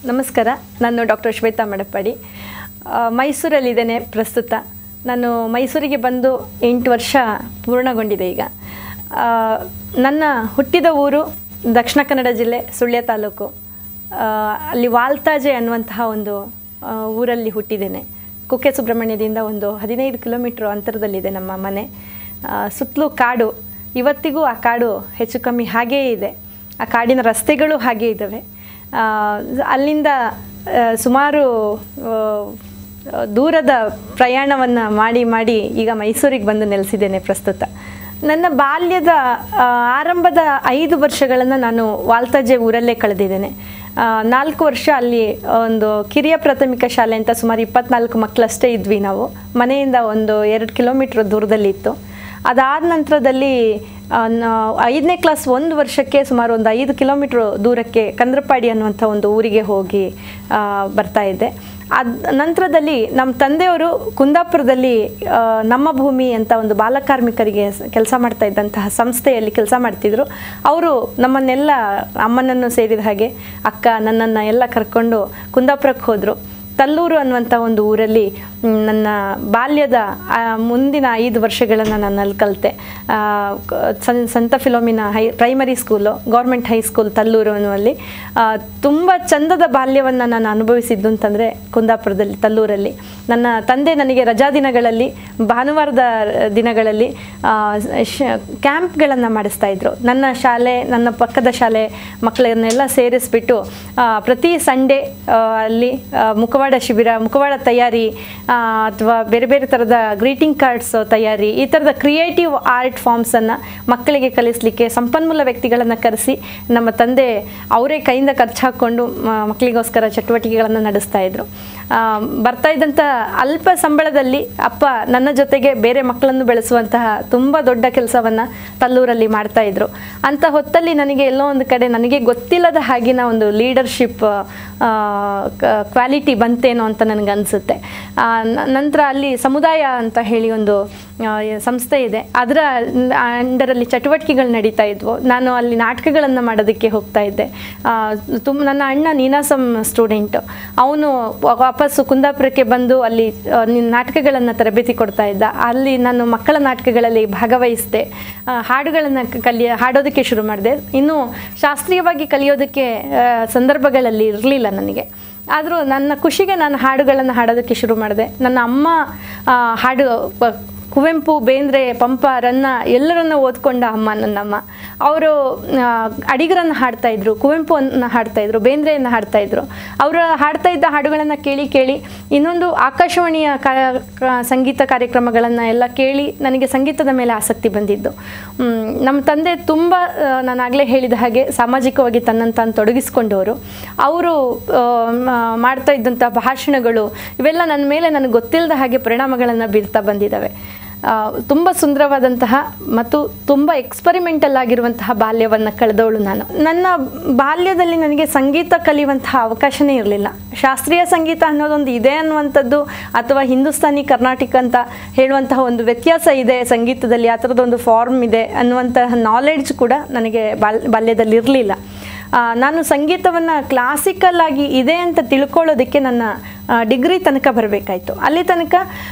ನಮಸ್ಕಾರ ನಾನು ಡಾಕ್ಟರ್ ಶ್ವೇತಾ ಮಡಪ್ಪಾಡಿ ಆ, ಮೈಸೂರಲ್ಲಿದ್ದೇನೆ ಪ್ರಸ್ತುತ ನಾನು ಮೈಸೂರಿಗೆ ಬಂದು ಎಂಟು ವರ್ಷ ಪೂರ್ಣಗೊಂಡಿದೆ ಈಗ ಆ, ನನ್ನ ಹುಟ್ಟಿದ ಊರು ದಕ್ಷಿಣ ಕನ್ನಡ ಜಿಲ್ಲೆ ಸುಳ್ಯ ತಾಲೂಕು ಆ, ಅಲ್ಲಿ ವಾಲ್ತಾಜೆ ಅನ್ನುವಂತಹ ಒಂದು ಆ, ಊರಲ್ಲಿ ಹುಟ್ಟಿದ್ದೇನೆ ಕುಕ್ಕೆ ಸುಬ್ರಹ್ಮಣ್ಯದಿಂದ ಒಂದು ಹದಿನೈದು ಕಿಲೋಮೀಟ್ರ್ ಅಂತರದಲ್ಲಿದೆ ನಮ್ಮ ಮನೆ ಸುತ್ತಲೂ ಕಾಡು ಇವತ್ತಿಗೂ ಆ ಕಾಡು ಹೆಚ್ಚು ಕಮ್ಮಿ ಹಾಗೇ ಇದೆ ಆ ಕಾಡಿನ ರಸ್ತೆಗಳು ಹಾಗೇ ಇದ್ದಾವೆ ಆ, ಅಲ್ಲಿಂದ ಆ, ಸುಮಾರು ಆ, ದೂರದ ಪ್ರಯಾಣವನ್ನು ಮಾಡಿ ಮಾಡಿ ಈಗ ಮೈಸೂರಿಗೆ ಬಂದು ನೆಲೆಸಿದ್ದೇನೆ ಪ್ರಸ್ತುತ ನನ್ನ ಬಾಲ್ಯದ ಆ, ಆರಂಭದ ಐದು ವರ್ಷಗಳನ್ನು ನಾನು ವಾಲ್ತಾಜೆ ಊರಲ್ಲೇ ಕಳೆದಿದ್ದೇನೆ ಆ, ನಾಲ್ಕು ವರ್ಷ ಅಲ್ಲಿ ಒಂದು ಕಿರಿಯ ಪ್ರಾಥಮಿಕ ಶಾಲೆ ಅಂತ ಸುಮಾರು ಇಪ್ಪತ್ನಾಲ್ಕು ಮಕ್ಕಳಷ್ಟೇ ಇದ್ವಿ ನಾವು ಮನೆಯಿಂದ ಒಂದು ಎರಡು ಕಿಲೋಮೀಟ್ರ್ ದೂರದಲ್ಲಿತ್ತು ಅದಾದ ನಂತರದಲ್ಲಿ ಆ, ನಾ- ಐದನೇ ಕ್ಲಾಸ್ ಒಂದು ವರ್ಷಕ್ಕೆ ಸುಮಾರು ಒಂದು ಐದು ಕಿಲೋಮೀಟ್ರ್ ದೂರಕ್ಕೆ ಕಂದ್ರಪಾಡಿ ಅನ್ನುವಂಥ ಒಂದು ಊರಿಗೆ ಹೋಗಿ ಆ, ಬರ್ತಾ ಇದ್ದೆ ಅದ ನಂತರದಲ್ಲಿ ನಮ್ಮ ತಂದೆಯವರು ಕುಂದಾಪುರದಲ್ಲಿ ಆ, ನಮ್ಮ ಭೂಮಿ ಅಂತ ಒಂದು ಬಾಲಕಾರ್ಮಿಕರಿಗೆ ಕೆಲಸ ಮಾಡ್ತಾ ಇದ್ದಂತಹ ಸಂಸ್ಥೆಯಲ್ಲಿ ಕೆಲಸ ಮಾಡ್ತಿದ್ರು ಅವರು ನಮ್ಮನ್ನೆಲ್ಲ ಅಮ್ಮನನ್ನು ಸೇರಿದ ಹಾಗೆ ಅಕ್ಕ ನನ್ನನ್ನು ಎಲ್ಲ ಕರ್ಕೊಂಡು ಕುಂದಾಪುರಕ್ಕೆ ಹೋದರು ತಲ್ಲೂರು ಅನ್ನುವಂಥ ಒಂದು ಊರಲ್ಲಿ ಮ್, ನನ್ನ ಬಾಲ್ಯದ ಆ, ಮುಂದಿನ ಐದು ವರ್ಷಗಳನ್ನು ನಾನು ಅಲ್ಲಿ ಕಲಿತೆ ಆ, ಕ- ಸಂ- ಸಂತ Philomena high primary school government high school Tallur ಅನ್ನುವಲ್ಲಿ ಆ, ತುಂಬ ಚಂದದ ಬಾಲ್ಯವನ್ನು ನಾನು ಅನುಭವಿಸಿದ್ದು ಅಂತಂದರೆ ಕುಂದಾಪುರದಲ್ಲಿ ತಲ್ಲೂರಲ್ಲಿ ನನ್ನ ತಂದೆ ನನಗೆ ರಜಾ ದಿನಗಳಲ್ಲಿ ಭಾನುವಾರದ ದಿನಗಳಲ್ಲಿ ಆ, ಶ ಕ್ಯಾಂಪ್ಗಳನ್ನು ಮಾಡಿಸ್ತಾ ಇದ್ರು ನನ್ನ ಶಾಲೆ ನನ್ನ ಪಕ್ಕದ ಶಾಲೆ ಮಕ್ಕಳನ್ನೆಲ್ಲ ಸೇರಿಸ್ಬಿಟ್ಟು ಆ, ಪ್ರತಿ ಸಂಡೇ ಅಲ್ಲಿ ಆ, ಮುಖವಾಡ ಶಿಬಿರ ಮುಖವಾಡ ತಯಾರಿ ಅಥವಾ ಬೇರೆ ಬೇರೆ ಥರದ ಗ್ರೀಟಿಂಗ್ ಕಾರ್ಡ್ಸ್ ತಯಾರಿ ಈ ಥರದ ಕ್ರಿಯೇಟಿವ್ ಆರ್ಟ್ ಫಾರ್ಮ್ಸನ್ನು ಮಕ್ಕಳಿಗೆ ಕಲಿಸಲಿಕ್ಕೆ ಸಂಪನ್ಮೂಲ ವ್ಯಕ್ತಿಗಳನ್ನು ಕರೆಸಿ ನಮ್ಮ ತಂದೆ ಅವರೇ ಕೈಯಿಂದ ಖರ್ಚು ಹಾಕ್ಕೊಂಡು ಮ- ಮಕ್ಕಳಿಗೋಸ್ಕರ ಚಟುವಟಿಕೆಗಳನ್ನು ನಡೆಸ್ತಾ ಇದ್ರು ಆ, ಬರ್ತಾ ಇದ್ದಂಥ ಅಲ್ಪ ಸಂಬಳದಲ್ಲಿ ಅಪ್ಪ ನನ್ನ ಜೊತೆಗೆ ಬೇರೆ ಮಕ್ಕಳನ್ನು ಬೆಳೆಸುವಂತಹ ತುಂಬ ದೊಡ್ಡ ಕೆಲಸವನ್ನು ತಲ್ಲೂರಲ್ಲಿ ಮಾಡ್ತಾ ಇದ್ರು ಅಂಥ ಹೊತ್ತಲ್ಲಿ ನನಗೆ ಎಲ್ಲೋ ಒಂದು ಕಡೆ ನನಗೆ ಗೊತ್ತಿಲ್ಲದ ಹಾಗಿನ ಒಂದು ಲೀಡರ್ಶಿಪ್ ಕ್ವಾಲಿಟಿ ಬಂತೇನೋ ಅಂತ ನನಗೆ ಅನಿಸುತ್ತೆ ನಂತರ ಅಲ್ಲಿ ಸಮುದಾಯ ಅಂತ ಹೇಳಿ ಒಂದು ಆ, ಸಂಸ್ಥೆ ಇದೆ ಅದರ ಅಂಡರಲ್ಲಿ ಚಟುವಟಿಕೆಗಳು ನಡೀತಾ ಇದ್ವು ನಾನು ಅಲ್ಲಿ ನಾಟಕಗಳನ್ನು ಮಾಡೋದಕ್ಕೆ ಹೋಗ್ತಾ ಇದ್ದೆ ತುಂಬ ನನ್ನ ಅಣ್ಣ ನೀನಾಸಂ ಸ್ಟೂಡೆಂಟು ಅವನು ವಾಪಸ್ಸು ಕುಂದಾಪುರಕ್ಕೆ ಬಂದು ಅಲ್ಲಿ ಆ, ನಿ- ನಾಟಕಗಳನ್ನು ತರಬೇತಿ ಕೊಡ್ತಾ ಇದ್ದ ಅಲ್ಲಿ ನಾನು ಮಕ್ಕಳ ನಾಟಕಗಳಲ್ಲಿ ಭಾಗವಹಿಸಿದೆ ಹಾಡುಗಳನ್ನು ಕಲಿಯ ಹಾಡೋದಕ್ಕೆ ಶುರು ಮಾಡಿದೆ ಇನ್ನು ಶಾಸ್ತ್ರೀಯವಾಗಿ ಕಲಿಯೋದಕ್ಕೆ ಆ, ಸಂದರ್ಭಗಳಲ್ಲಿ ಇರಲಿಲ್ಲ ನನಗೆ ಆದರೂ ನನ್ನ ಖುಷಿಗೆ ನಾನು ಹಾಡುಗಳನ್ನು ಹಾಡೋದಕ್ಕೆ ಶುರು ಮಾಡಿದೆ ನನ್ನ ಅಮ್ಮ ಆ, ಹಾಡು ಪ- ಕುವೆಂಪು ಬೇಂದ್ರೆ ಪಂಪ ರನ್ನ ಎಲ್ಲರನ್ನ ಓದ್ಕೊಂಡ ಅಮ್ಮ ನನ್ನಮ್ಮ ಅವರು ಅಡಿಗರನ್ನು ಹಾಡ್ತಾ ಇದ್ರು ಕುವೆಂಪುವನ್ನು ಹಾಡ್ತಾ ಇದ್ರು ಬೇಂದ್ರೆಯನ್ನು ಹಾಡ್ತಾ ಇದ್ರು ಅವರು ಹಾಡ್ತಾ ಇದ್ದ ಹಾಡುಗಳನ್ನು ಕೇಳಿ ಕೇಳಿ ಇನ್ನೊಂದು ಆಕಾಶವಾಣಿಯ ಕಾ ಕಾ- ಸಂಗೀತ ಕಾರ್ಯಕ್ರಮಗಳನ್ನು ಎಲ್ಲ ಕೇಳಿ ನನಗೆ ಸಂಗೀತದ ಮೇಲೆ ಆಸಕ್ತಿ ಬಂದಿದ್ದು ಮ್, ನಮ್ಮ ತಂದೆ ತುಂಬ ನಾನು ಆಗಲೇ ಹೇಳಿದ ಹಾಗೆ ಸಾಮಾಜಿಕವಾಗಿ ತನ್ನನ್ನು ತಾನು ತೊಡಗಿಸ್ಕೊಂಡವರು ಅವರು ಆ, ಮ- ಮಾಡ್ತಾ ಇದ್ದಂಥ ಭಾಷಣಗಳು ಇವೆಲ್ಲ ನನ್ನ ಮೇಲೆ ನನಗೆ ಗೊತ್ತಿಲ್ಲದ ಹಾಗೆ ಪರಿಣಾಮಗಳನ್ನು ಬೀರ್ತಾ ಬಂದಿದ್ದಾವೆ ಆ, ತುಂಬ ಸುಂದರವಾದಂತಹ ಮತ್ತು ತುಂಬ ಎಕ್ಸ್ಪರಿಮೆಂಟಲ್ ಆಗಿರುವಂತಹ ಬಾಲ್ಯವನ್ನು ಕಳೆದವಳು ನಾನು ನನ್ನ ಬಾಲ್ಯದಲ್ಲಿ ನನಗೆ ಸಂಗೀತ ಕಲಿಯುವಂತಹ ಅವಕಾಶನೇ ಇರಲಿಲ್ಲ ಶಾಸ್ತ್ರೀಯ ಸಂಗೀತ ಅನ್ನೋದೊಂದು ಇದೆ ಅನ್ನುವಂಥದ್ದು ಅಥವಾ ಹಿಂದೂಸ್ತಾನಿ ಕರ್ನಾಟಕ ಅಂತ ಹೇಳುವಂತಹ ಒಂದು ವ್ಯತ್ಯಾಸ ಇದೆ ಸಂಗೀತದಲ್ಲಿ ಆ ಥರದೊಂದು ಫಾರ್ಮ್ ಇದೆ ಅನ್ನುವಂತಹ ನಾಲೆಡ್ಜ್ ಕೂಡ ನನಗೆ ಬಾಲ್ ಬಾಲ್ಯದಲ್ಲಿ ಇರಲಿಲ್ಲ ಆ, ನಾನು ಸಂಗೀತವನ್ನು ಕ್ಲಾಸಿಕಲ್ ಆಗಿ ಇದೆ ಅಂತ ತಿಳ್ಕೊಳ್ಳೋದಕ್ಕೆ ನನ್ನ ಡಿಗ್ರಿ ತನಕ ಬರಬೇಕಾಯಿತು ಅಲ್ಲಿ ತನಕ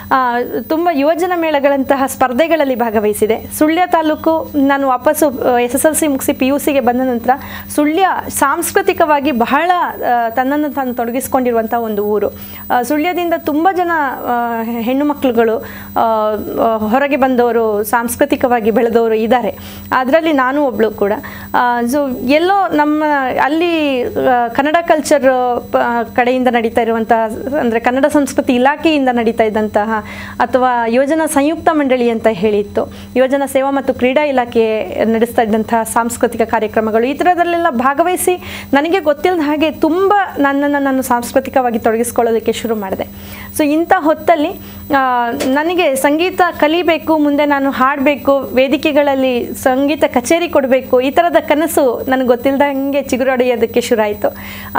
ತುಂಬ ಯುವಜನ ಮೇಳಗಳಂತಹ ಸ್ಪರ್ಧೆಗಳಲ್ಲಿ ಭಾಗವಹಿಸಿದೆ ಸುಳ್ಯ ತಾಲೂಕು ನಾನು ವಾಪಸ್ಸು ಎಸ್ ಎಸ್ ಎಲ್ ಸಿ ಮುಗಿಸಿ ಪಿ ಯು ಸಿಗೆ ಬಂದ ನಂತರ ಸುಳ್ಯ ಸಾಂಸ್ಕೃತಿಕವಾಗಿ ಬಹಳ ಆ, ತನ್ನನ್ನು ತಾನು ತೊಡಗಿಸ್ಕೊಂಡಿರುವಂಥ ಒಂದು ಊರು ಆ, ಸುಳ್ಯದಿಂದ ತುಂಬ ಜನ ಆ, ಹೆಣ್ಣು ಮಕ್ಕಳುಗಳು ಆ, ಆ, ಹೊರಗೆ ಬಂದವರು ಸಾಂಸ್ಕೃತಿಕವಾಗಿ ಬೆಳೆದವರು ಇದ್ದಾರೆ ಅದರಲ್ಲಿ ನಾನು ಒಬ್ಬಳು ಕೂಡ ಸೊ ಎಲ್ಲೋ ನಮ್ಮ ಅಲ್ಲಿ ಆ, ಕನ್ನಡ ಕಲ್ಚರ್ ಕಡೆಯಿಂದ ನಡೀತಾ ಇರುವಂತಹ ಅಂದರೆ ಕನ್ನಡ ಸಂಸ್ಕೃತಿ ಇಲಾಖೆಯಿಂದ ನಡೀತಾ ಇದ್ದಂತಹ ಅಥವಾ ಯೋಜನಾ ಸಂಯುಕ್ತ ಮಂಡಳಿ ಅಂತ ಹೇಳಿತ್ತು ಯೋಜನಾ ಸೇವಾ ಮತ್ತು ಕ್ರೀಡಾ ಇಲಾಖೆ ನಡೆಸ್ತಾ ಇದ್ದಂತಹ ಸಾಂಸ್ಕೃತಿಕ ಕಾರ್ಯಕ್ರಮಗಳು ಈ ಥರದಲ್ಲೆಲ್ಲ ಭಾಗವಹಿಸಿ ನನಗೆ ಗೊತ್ತಿಲ್ಲದ ಹಾಗೆ ತುಂಬ ನನ್ನನ್ನು ನಾನು ಸಾಂಸ್ಕೃತಿಕವಾಗಿ ತೊಡಗಿಸ್ಕೊಳ್ಳೋದಕ್ಕೆ ಶುರು ಮಾಡಿದೆ ಸೊ ಇಂಥ ಹೊತ್ತಲ್ಲಿ ಆ, ನನಗೆ ಸಂಗೀತ ಕಲಿಬೇಕು ಮುಂದೆ ನಾನು ಹಾಡಬೇಕು ವೇದಿಕೆಗಳಲ್ಲಿ ಸಂಗೀತ ಕಚೇರಿ ಕೊಡಬೇಕು ಈ ಥರದ ಕನಸು ನನಗೆ ಗೊತ್ತಿಲ್ಲದಂಗೆ ಚಿಗುರೊಡೆಯೋದಕ್ಕೆ ಶುರು ಆಯಿತು